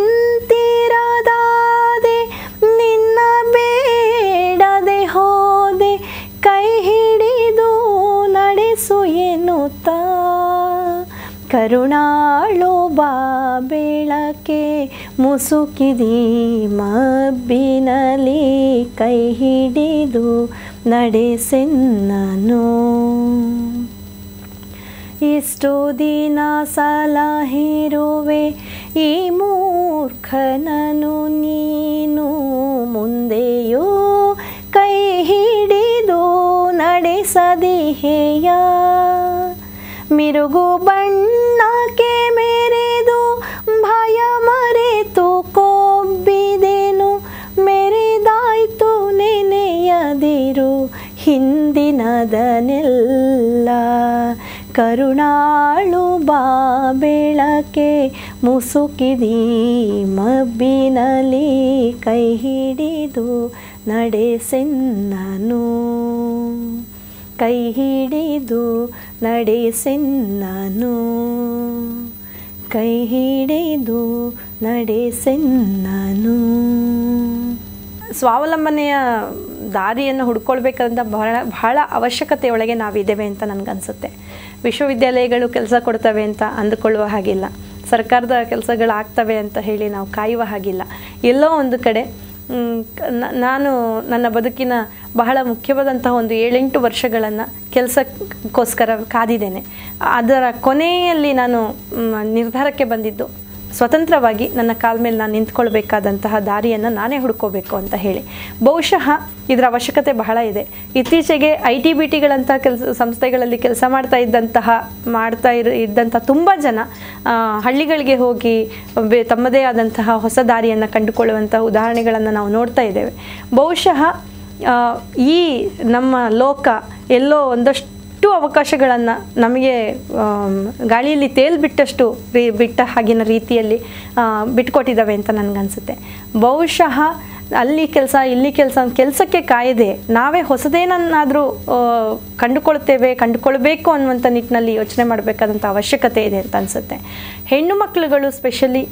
ಇಂತಿರದಾದೆ ನಿನ್ನ ಬೇಡದೆ ಹೋದೆ ಕೈ ಹಿಡಿದು ನಡೆಸು ಎನ್ನುತ್ತಾ ಕರುಣಾಳು ಬಾ ಬೆಳಕೆ ಮುಸುಕಿದಿ ಮಬ್ಬಿನಲಿ ಕೈ ಹಿಡಿದು ನಡೆಸೆನ್ನನು ಇಷ್ಟು ದಿನ ಸಲಹಿರುವೆ ಈ ಮೂರ್ಖನನು ನೀನು ಮುಂದೆಯೂ ಕೈ ಹಿಡಿದು ನಡೆಸದಿಹೆಯ ಮಿರುಗು ಬಣ್ಣಕ್ಕೆ ಮೆರೆದು ಭಯ ಮರೆತು ಕೊಬ್ಬಿದೆನು ಮೆರೆದಾಯ್ತು ನೆನೆಯದಿರು ಹಿಂದಿನದನೆಲ್ಲ ಕರುಣಾಳು ಬಾ ಬೆಳಕೆ ಮುಸುಕಿದಿ ಮಬ್ಬಿನಲಿ ಕೈ ಹಿಡಿದು ನಡೆಸೆನ್ನನು ಕೈ ಹಿಡಿದು ನಡೆಸೆನ್ನನು ಕೈ ಹಿಡಿದು ನಡೆಸೆನ್ನನು ಸ್ವಾವಲಂಬನೆಯ ದಾರಿಯನ್ನು ಹುಡ್ಕೊಳ್ಬೇಕಂತ ಬಹಳ ಬಹಳ ಅವಶ್ಯಕತೆಯೊಳಗೆ ನಾವಿದ್ದೇವೆ ಅಂತ ನನಗನ್ಸುತ್ತೆ ವಿಶ್ವವಿದ್ಯಾಲಯಗಳು ಕೆಲಸ ಕೊಡ್ತವೆ ಅಂತ ಅಂದುಕೊಳ್ಳುವ ಹಾಗಿಲ್ಲ ಸರ್ಕಾರದ ಕೆಲಸಗಳಾಗ್ತವೆ ಅಂತ ಹೇಳಿ ನಾವು ಕಾಯುವ ಹಾಗಿಲ್ಲ ಎಲ್ಲೋ ಒಂದು ಕಡೆ ಮ್, ಕ- ನ- ನಾನು ನನ್ನ ಬದುಕಿನ ಬಹಳ ಮುಖ್ಯವಾದಂತಹ ಒಂದು ಏಳೆಂಟು ವರ್ಷಗಳನ್ನು ಕೆಲಸಕ್ಕೋಸ್ಕರ ಕಾದಿದ್ದೇನೆ ಅದರ ಕೊನೆಯಲ್ಲಿ ನಾನು ಮ್, ನಿರ್ಧಾರಕ್ಕೆ ಬಂದಿದ್ದು ಸ್ವತಂತ್ರವಾಗಿ ನನ್ನ ಕಾಲ ಮೇಲೆ ನಾನು ನಿಂತ್ಕೊಳ್ಬೇಕಾದಂತಹ ದಾರಿಯನ್ನು ನಾನೇ ಹುಡ್ಕೋಬೇಕು ಅಂತ ಹೇಳಿ ಬಹುಶಃ ಇದರ ಅವಶ್ಯಕತೆ ಬಹಳ ಇದೆ ಇತ್ತೀಚೆಗೆ ಐ ಟಿ ಬಿ ಟಿಗಳಂಥ ಕೆಲಸ ಸಂಸ್ಥೆಗಳಲ್ಲಿ ಕೆಲಸ ಮಾಡ್ತಾ ಇದ್ದಂತಹ ಮಾಡ್ತಾ ಇರ ಇದ್ದಂಥ ತುಂಬ ಜನ ಆ, ಹಳ್ಳಿಗಳಿಗೆ ಹೋಗಿ ಬೆ ತಮ್ಮದೇ ಆದಂತಹ ಹೊಸ ದಾರಿಯನ್ನು ಕಂಡುಕೊಳ್ಳುವಂತಹ ಉದಾಹರಣೆಗಳನ್ನು ನಾವು ನೋಡ್ತಾ ಇದ್ದೇವೆ ಬಹುಶಃ ಆ, ಈ ನಮ್ಮ ಲೋಕ ಎಲ್ಲೋ ಒಂದಷ್ಟು ಅವಕಾಶಗಳನ್ನು ನಮಗೆ ಆಮ್, ಗಾಳಿಯಲ್ಲಿ ತೇಲ್ಬಿಟ್ಟಷ್ಟು ರೀ- ಬಿಟ್ಟ ಹಾಗಿನ ರೀತಿಯಲ್ಲಿ ಆ, ಬಿಟ್ಕೊಟ್ಟಿದ್ದಾವೆ ಅಂತ ನನಗನ್ಸುತ್ತೆ ಬಹುಶಃ ಅಲ್ಲಿ ಕೆಲಸ ಇಲ್ಲಿ ಕೆಲಸ ಕೆಲಸಕ್ಕೆ ಕಾಯದೆ ನಾವೇ ಹೊಸದೇನನ್ನಾದರೂ ಕಂಡುಕೊಳ್ತೇವೆ ಕಂಡುಕೊಳ್ಬೇಕು ಅನ್ನುವಂಥ ನಿಟ್ಟಿನಲ್ಲಿ ಯೋಚನೆ ಮಾಡಬೇಕಾದಂಥ ಅವಶ್ಯಕತೆ ಇದೆ ಅಂತ ಅನಿಸುತ್ತೆ ಹೆಣ್ಣು ಮಕ್ಕಳುಗಳು ಸ್ಪೆಷಲಿ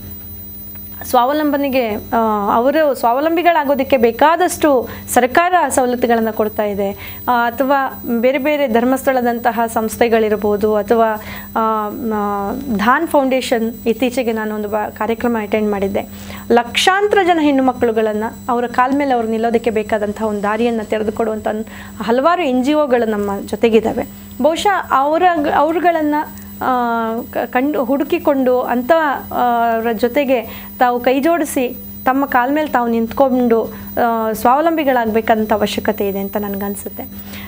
ಸ್ವಾವಲಂಬನೆಗೆ ಆ, ಅವರು ಸ್ವಾವಲಂಬಿಗಳಾಗೋದಕ್ಕೆ ಬೇಕಾದಷ್ಟು ಸರ್ಕಾರ ಸವಲತ್ತುಗಳನ್ನು ಕೊಡ್ತಾ ಇದೆ ಆ, ಅಥವಾ ಬೇರೆ ಬೇರೆ ಧರ್ಮಸ್ಥಳದಂತಹ ಸಂಸ್ಥೆಗಳಿರ್ಬೋದು ಅಥವಾ ಆ, ಮ, ಧಾನ್ ಫೌಂಡೇಶನ್ ಇತ್ತೀಚೆಗೆ ನಾನು ಒಂದು ಬಾ ಕಾರ್ಯಕ್ರಮ ಅಟೆಂಡ್ ಮಾಡಿದ್ದೆ ಲಕ್ಷಾಂತರ ಜನ ಹೆಣ್ಣು ಮಕ್ಕಳುಗಳನ್ನು ಅವರ ಕಾಲ ಮೇಲೆ ಅವರು ನಿಲ್ಲೋದಕ್ಕೆ ಬೇಕಾದಂತಹ ಒಂದು ದಾರಿಯನ್ನು ತೆರೆದುಕೊಡುವಂಥ ಹಲವಾರು ಎನ್ ಜಿ ಒಗಳು ನಮ್ಮ ಜೊತೆಗಿದ್ದಾವೆ ಬಹುಶಃ ಅವರ ಅವ್ರುಗಳನ್ನು ಆ, ಕ- ಕಂಡು ಹುಡುಕಿಕೊಂಡು ಅಂಥ ಆ, ರ ಜೊತೆಗೆ ತಾವು ಕೈ ಜೋಡಿಸಿ ತಮ್ಮ ಕಾಲ ಮೇಲೆ ತಾವು ನಿಂತ್ಕೊಂಡು ಆ, ಸ್ವಾವಲಂಬಿಗಳಾಗಬೇಕಂತ ಅವಶ್ಯಕತೆ ಇದೆ ಅಂತ ನನಗನ್ಸುತ್ತೆ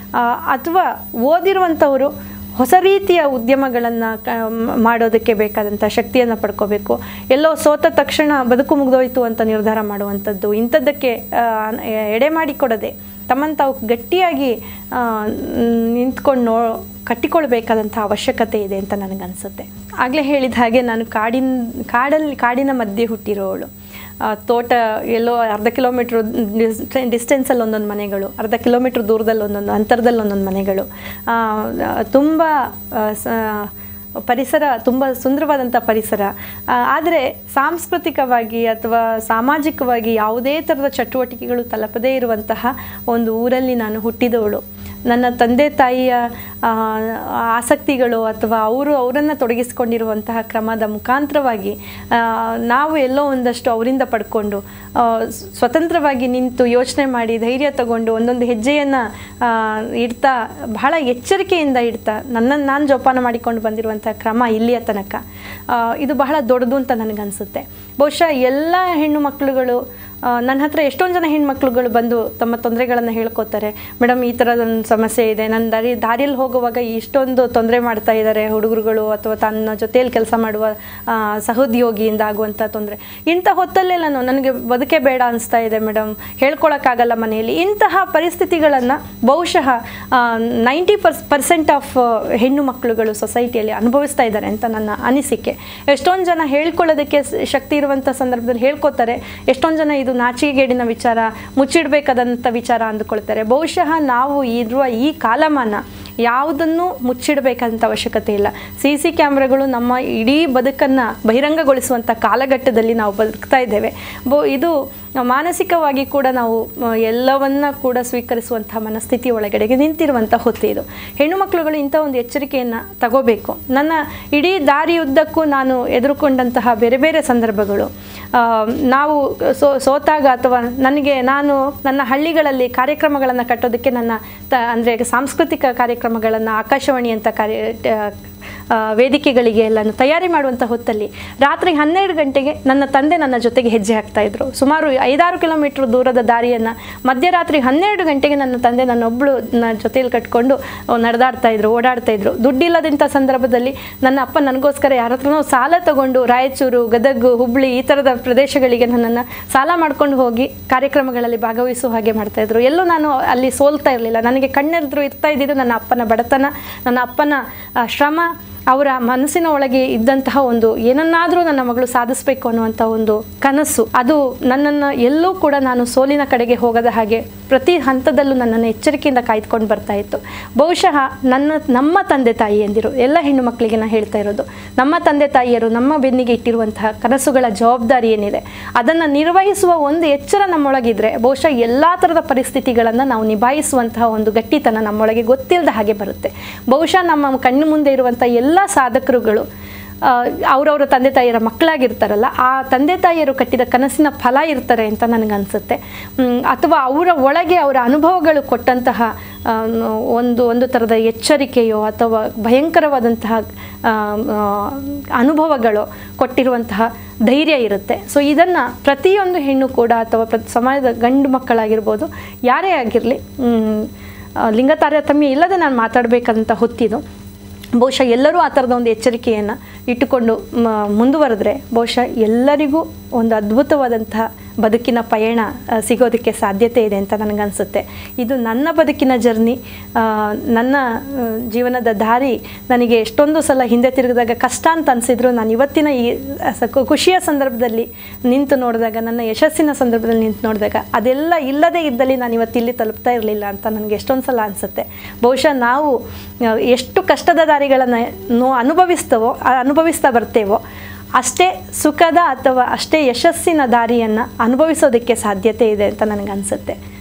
ಅಥವಾ ಓದಿರುವಂಥವರು ಹೊಸ ರೀತಿಯ ಉದ್ಯಮಗಳನ್ನು ಕ ಮ್- ಮಾಡೋದಕ್ಕೆ ಬೇಕಾದಂಥ ಶಕ್ತಿಯನ್ನು ಪಡ್ಕೋಬೇಕು ಎಲ್ಲೋ ಸೋತ ತಕ್ಷಣ ಬದುಕು ಮುಗಿದೋಯ್ತು ಅಂತ ನಿರ್ಧಾರ ಮಾಡುವಂಥದ್ದು ಇಂಥದ್ದಕ್ಕೆ ಆ, ಎಡೆ ಮಾಡಿಕೊಡದೆ ತಮ್ಮನ್ನು ತಾವು ಗಟ್ಟಿಯಾಗಿ ಆ, ನಿಂತ್ಕೊಂಡು ನೋ ಕಟ್ಟಿಕೊಳ್ಬೇಕಾದಂಥ ಅವಶ್ಯಕತೆ ಇದೆ ಅಂತ ನನಗನ್ಸುತ್ತೆ ಆಗಲೇ ಹೇಳಿದ ಹಾಗೆ ನಾನು ಕಾಡಿನ ಕಾಡಲ್ಲಿ ಕಾಡಿನ ಮಧ್ಯೆ ಹುಟ್ಟಿರೋವಳು ಆ, ತೋಟ ಎಲ್ಲೋ ಅರ್ಧ ಕಿಲೋಮೀಟ್ರ್ ಡಿಸ್ಟೆನ್ಸಲ್ಲಿ ಒಂದೊಂದು ಮನೆಗಳು ಅರ್ಧ ಕಿಲೋಮೀಟ್ರ್ ದೂರದಲ್ಲಿ ಒಂದೊಂದು ಅಂತರದಲ್ಲಿ ಒಂದೊಂದು ಮನೆಗಳು ತುಂಬ ಪರಿಸರ ತುಂಬ ಸುಂದರವಾದಂಥ ಪರಿಸರ ಆದರೆ ಸಾಂಸ್ಕೃತಿಕವಾಗಿ ಅಥವಾ ಸಾಮಾಜಿಕವಾಗಿ ಯಾವುದೇ ಥರದ ಚಟುವಟಿಕೆಗಳು ತಲುಪದೇ ಇರುವಂತಹ ಒಂದು ಊರಲ್ಲಿ ನಾನು ಹುಟ್ಟಿದವಳು ನನ್ನ ತಂದೆ ತಾಯಿಯ ಆ, ಆಸಕ್ತಿಗಳು ಅಥವಾ ಅವರು ಅವರನ್ನು ತೊಡಗಿಸ್ಕೊಂಡಿರುವಂತಹ ಕ್ರಮದ ಮುಖಾಂತರವಾಗಿ ಆ, ನಾವು ಎಲ್ಲೋ ಒಂದಷ್ಟು ಅವರಿಂದ ಪಡ್ಕೊಂಡು ಆ, ಸ್- ಸ್ವತಂತ್ರವಾಗಿ ನಿಂತು ಯೋಚನೆ ಮಾಡಿ ಧೈರ್ಯ ತಗೊಂಡು ಒಂದೊಂದು ಹೆಜ್ಜೆಯನ್ನು ಇಡ್ತಾ ಬಹಳ ಎಚ್ಚರಿಕೆಯಿಂದ ಇಡ್ತಾ ನನ್ನನ್ನು ನಾನು ಜೋಪಾನ ಮಾಡಿಕೊಂಡು ಬಂದಿರುವಂಥ ಕ್ರಮ ಇಲ್ಲಿಯ ತನಕ ಆ, ಇದು ಬಹಳ ದೊಡ್ಡದು ಅಂತ ನನಗನ್ಸುತ್ತೆ ಬಹುಶಃ ಎಲ್ಲ ಹೆಣ್ಣು ಮಕ್ಕಳುಗಳು ಆ, ನನ್ನ ಹತ್ರ ಎಷ್ಟೊಂದು ಜನ ಹೆಣ್ಮಕ್ಳುಗಳು ಬಂದು ತಮ್ಮ ತೊಂದರೆಗಳನ್ನು ಹೇಳ್ಕೊತಾರೆ ಮೇಡಮ್ ಈ ಥರದೊಂದು ಸಮಸ್ಯೆ ಇದೆ ನನ್ನ ದಾರಿ ದಾರಿಯಲ್ಲಿ ಹೋಗುವಾಗ ಇಷ್ಟೊಂದು ತೊಂದರೆ ಮಾಡ್ತಾ ಇದ್ದಾರೆ ಹುಡುಗರುಗಳು ಅಥವಾ ತನ್ನ ಜೊತೆಯಲ್ಲಿ ಕೆಲಸ ಮಾಡುವ ಆ, ಸಹೋದ್ಯೋಗಿಯಿಂದ ಆಗುವಂಥ ತೊಂದರೆ ಇಂಥ ಹೊತ್ತಲ್ಲೆಲ್ಲನೂ ನನಗೆ ಬದುಕೆ ಬೇಡ ಅನಿಸ್ತಾ ಇದೆ ಮೇಡಮ್ ಹೇಳ್ಕೊಳಕ್ಕಾಗಲ್ಲ ಮನೆಯಲ್ಲಿ ಇಂತಹ ಪರಿಸ್ಥಿತಿಗಳನ್ನು ಬಹುಶಃ ನೈಂಟಿ ಪರ್ಸ್ ಪರ್ಸೆಂಟ್ ಆಫ್ ಹೆಣ್ಣು ಮಕ್ಕಳುಗಳು ಸೊಸೈಟಿಯಲ್ಲಿ ಅನುಭವಿಸ್ತಾ ಇದ್ದಾರೆ ಅಂತ ನನ್ನ ಅನಿಸಿಕೆ ಎಷ್ಟೊಂದು ಜನ ಹೇಳ್ಕೊಳ್ಳೋದಕ್ಕೆ ಸ್- ಶಕ್ತಿ ಇರುವಂಥ ಸಂದರ್ಭದಲ್ಲಿ ಹೇಳ್ಕೊತಾರೆ ಎಷ್ಟೊಂದು ಜನ ಇದು ನಾಚಿಕೆಗೇಡಿನ ವಿಚಾರ ಮುಚ್ಚಿಡಬೇಕಾದಂಥ ವಿಚಾರ ಅಂದುಕೊಳ್ತಾರೆ ಬಹುಶಃ ನಾವು ಇರುವ ಈ ಕಾಲಮಾನ ಯಾವುದನ್ನು ಮುಚ್ಚಿಡಬೇಕಂತ ಅವಶ್ಯಕತೆ ಇಲ್ಲ ಸಿ ಸಿ ಕ್ಯಾಮ್ರಾಗಳು ನಮ್ಮ ಇಡೀ ಬದುಕನ್ನು ಬಹಿರಂಗಗೊಳಿಸುವಂಥ ಕಾಲಘಟ್ಟದಲ್ಲಿ ನಾವು ಬದುಕ್ತಾ ಇದ್ದೇವೆ ಬೋ ಇದು ಮಾನಸಿಕವಾಗಿ ಕೂಡ ನಾವು ಆ, ಎಲ್ಲವನ್ನ ಕೂಡ ಸ್ವೀಕರಿಸುವಂಥ ಮನಸ್ಥಿತಿ ಒಳಗಡೆಗೆ ನಿಂತಿರುವಂಥ ಹೊತ್ತು ಇದು ಹೆಣ್ಣು ಮಕ್ಕಳುಗಳು ಇಂಥ ಒಂದು ಎಚ್ಚರಿಕೆಯನ್ನು ತಗೋಬೇಕು ನನ್ನ ಇಡೀ ದಾರಿಯುದ್ದಕ್ಕೂ ನಾನು ಎದುರುಕೊಂಡಂತಹ ಬೇರೆ ಬೇರೆ ಸಂದರ್ಭಗಳು ಆ, ನಾವು ಸೋ ಸೋತಾಗ ಅಥವಾ ನನಗೆ ನಾನು ನನ್ನ ಹಳ್ಳಿಗಳಲ್ಲಿ ಕಾರ್ಯಕ್ರಮಗಳನ್ನು ಕಟ್ಟೋದಕ್ಕೆ ನನ್ನ ತ ಅಂದರೆ ಸಾಂಸ್ಕೃತಿಕ ಕಾರ್ಯಕ್ರಮಗಳನ್ನು ಆಕಾಶವಾಣಿ ಅಂತ ಕಾರ್ಯ ಆ, ವೇದಿಕೆಗಳಿಗೆ ಎಲ್ಲನೂ ತಯಾರಿ ಮಾಡುವಂಥ ಹೊತ್ತಲ್ಲಿ ರಾತ್ರಿ ಹನ್ನೆರಡು ಗಂಟೆಗೆ ನನ್ನ ತಂದೆ ನನ್ನ ಜೊತೆಗೆ ಹೆಜ್ಜೆ ಹಾಕ್ತಾ ಇದ್ರು ಸುಮಾರು ಐದಾರು ಕಿಲೋಮೀಟ್ರ್ ದೂರದ ದಾರಿಯನ್ನು ಮಧ್ಯರಾತ್ರಿ ಹನ್ನೆರಡು ಗಂಟೆಗೆ ನನ್ನ ತಂದೆ ನನ್ನೊಬ್ಬಳು ನನ್ನ ಜೊತೆಯಲ್ಲಿ ಕಟ್ಕೊಂಡು ನಡೆದಾಡ್ತಾ ಇದ್ರು ಓಡಾಡ್ತಾ ಇದ್ರು ದುಡ್ಡಿಲ್ಲದಂಥ ಸಂದರ್ಭದಲ್ಲಿ ನನ್ನ ಅಪ್ಪ ನನಗೋಸ್ಕರ ಯಾರ ಹತ್ರನೋ ಸಾಲ ತಗೊಂಡು ರಾಯಚೂರು ಗದಗ ಹುಬ್ಳಿ ಈ ಥರದ ಪ್ರದೇಶಗಳಿಗೆ ನನ್ನನ್ನು ಸಾಲ ಮಾಡ್ಕೊಂಡು ಹೋಗಿ ಕಾರ್ಯಕ್ರಮಗಳಲ್ಲಿ ಭಾಗವಹಿಸುವ ಹಾಗೆ ಮಾಡ್ತಾ ಇದ್ರು ಎಲ್ಲೂ ನಾನು ಅಲ್ಲಿ ಸೋಲ್ತಾ ಇರಲಿಲ್ಲ ನನಗೆ ಕಣ್ಣೆರೆದ್ರು ಇರ್ತಾ ಇದ್ದಿದ್ದು ನನ್ನ ಅಪ್ಪನ ಬಡತನ ನನ್ನ ಅಪ್ಪನ ಆ, ಶ್ರಮ ಅವರ ಮನಸ್ಸಿನ ಒಳಗೆ ಇದ್ದಂತಹ ಒಂದು ಏನನ್ನಾದರೂ ನನ್ನ ಮಗಳು ಸಾಧಿಸಬೇಕು ಅನ್ನುವಂಥ ಒಂದು ಕನಸು ಅದು ನನ್ನನ್ನು ಎಲ್ಲೂ ಕೂಡ ನಾನು ಸೋಲಿನ ಕಡೆಗೆ ಹೋಗದ ಹಾಗೆ ಪ್ರತಿ ಹಂತದಲ್ಲೂ ನನ್ನನ್ನು ಎಚ್ಚರಿಕೆಯಿಂದ ಕಾಯ್ದುಕೊಂಡು ಬರ್ತಾ ಇತ್ತು ಬಹುಶಃ ನನ್ನ ನಮ್ಮ ತಂದೆ ತಾಯಿ ಎಂದಿರು ಎಲ್ಲ ಹೆಣ್ಣು ಮಕ್ಕಳಿಗೆ ನಾನು ಹೇಳ್ತಾ ಇರೋದು ನಮ್ಮ ತಂದೆ ತಾಯಿಯರು ನಮ್ಮ ಬೆನ್ನಿಗೆ ಇಟ್ಟಿರುವಂತಹ ಕನಸುಗಳ ಜವಾಬ್ದಾರಿ ಏನಿದೆ ಅದನ್ನು ನಿರ್ವಹಿಸುವ ಒಂದು ಎಚ್ಚರ ನಮ್ಮೊಳಗಿದ್ರೆ ಬಹುಶಃ ಎಲ್ಲ ಥರದ ಪರಿಸ್ಥಿತಿಗಳನ್ನು ನಾವು ನಿಭಾಯಿಸುವಂತಹ ಒಂದು ಗಟ್ಟಿತನ ನಮ್ಮೊಳಗೆ ಗೊತ್ತಿಲ್ಲದ ಹಾಗೆ ಬರುತ್ತೆ ಬಹುಶಃ ನಮ್ಮ ಕಣ್ಣು ಮುಂದೆ ಇರುವಂಥ ಎಲ್ಲ ಸಾಧಕರುಗಳು ಆ, ಅವರವರ ತಂದೆ ತಾಯಿಯರ ಮಕ್ಕಳಾಗಿರ್ತಾರಲ್ಲ ಆ ತಂದೆ ತಾಯಿಯರು ಕಟ್ಟಿದ ಕನಸಿನ ಫಲ ಇರ್ತಾರೆ ಅಂತ ನನಗನ್ಸುತ್ತೆ ಮ್, ಅಥವಾ ಅವರ ಒಳಗೆ ಅವರ ಅನುಭವಗಳು ಕೊಟ್ಟಂತಹ ಆ, ಒಂದು ಒಂದು ಥರದ ಎಚ್ಚರಿಕೆಯೋ ಅಥವಾ ಭಯಂಕರವಾದಂತಹ ಆ, ಆ, ಅನುಭವಗಳು ಕೊಟ್ಟಿರುವಂತಹ ಧೈರ್ಯ ಇರುತ್ತೆ ಸೊ ಇದನ್ನು ಪ್ರತಿಯೊಂದು ಹೆಣ್ಣು ಕೂಡ ಅಥವಾ ಪ್ರತಿ ಸಮಾಜದ ಗಂಡು ಮಕ್ಕಳಾಗಿರ್ಬೋದು ಯಾರೇ ಆಗಿರಲಿ ಲಿಂಗ ತಾರತಮ್ಯ ಇಲ್ಲದೆ ನಾನು ಮಾತಾಡಬೇಕಂತ ಹೊತ್ತಿದು ಬಹುಶಃ ಎಲ್ಲರೂ ಆ ಥರದ ಒಂದು ಎಚ್ಚರಿಕೆಯನ್ನು ಇಟ್ಟುಕೊಂಡು ಮ- ಮುಂದುವರೆದ್ರೆ ಬಹುಶಃ ಎಲ್ಲರಿಗೂ ಒಂದು ಅದ್ಭುತವಾದಂತಹ ಬದುಕಿನ ಪಯಣ ಆ, ಸಿಗೋದಕ್ಕೆ ಸಾಧ್ಯತೆ ಇದೆ ಅಂತ ನನಗನ್ಸುತ್ತೆ ಇದು ನನ್ನ ಬದುಕಿನ ಜರ್ನಿ ಆ, ನನ್ನ ಆ, ಜೀವನದ ದಾರಿ ನನಗೆ ಎಷ್ಟೊಂದು ಸಲ ಹಿಂದೆ ತಿರುಗಿದಾಗ ಕಷ್ಟ ಅಂತ ಅನಿಸಿದ್ರು ನಾನು ಇವತ್ತಿನ ಈ ಸ- ಖು- ಖುಷಿಯ ಸಂದರ್ಭದಲ್ಲಿ ನಿಂತು ನೋಡಿದಾಗ ನನ್ನ ಯಶಸ್ಸಿನ ಸಂದರ್ಭದಲ್ಲಿ ನಿಂತು ನೋಡಿದಾಗ ಅದೆಲ್ಲ ಇಲ್ಲದೇ ಇದ್ದಲ್ಲಿ ನಾನು ಇವತ್ತು ಇಲ್ಲಿ ತಲುಪ್ತಾ ಇರಲಿಲ್ಲ ಅಂತ ನನಗೆ ಎಷ್ಟೊಂದು ಸಲ ಅನಿಸುತ್ತೆ ಬಹುಶಃ ನಾವು ಆ, ಎಷ್ಟು ಕಷ್ಟದ ದಾರಿಗಳನ್ನು ನೋ ಅನುಭವಿಸ್ತವೋ ಆ ಅನುಭವಿಸ್ತಾ ಬರ್ತೇವೋ ಅಷ್ಟೇ ಸುಖದ ಅಥವಾ ಅಷ್ಟೇ ಯಶಸ್ಸಿನ ದಾರಿಯನ್ನು ಅನುಭವಿಸೋದಕ್ಕೆ ಸಾಧ್ಯತೆ ಇದೆ ಅಂತ ನನಗನ್ಸುತ್ತೆ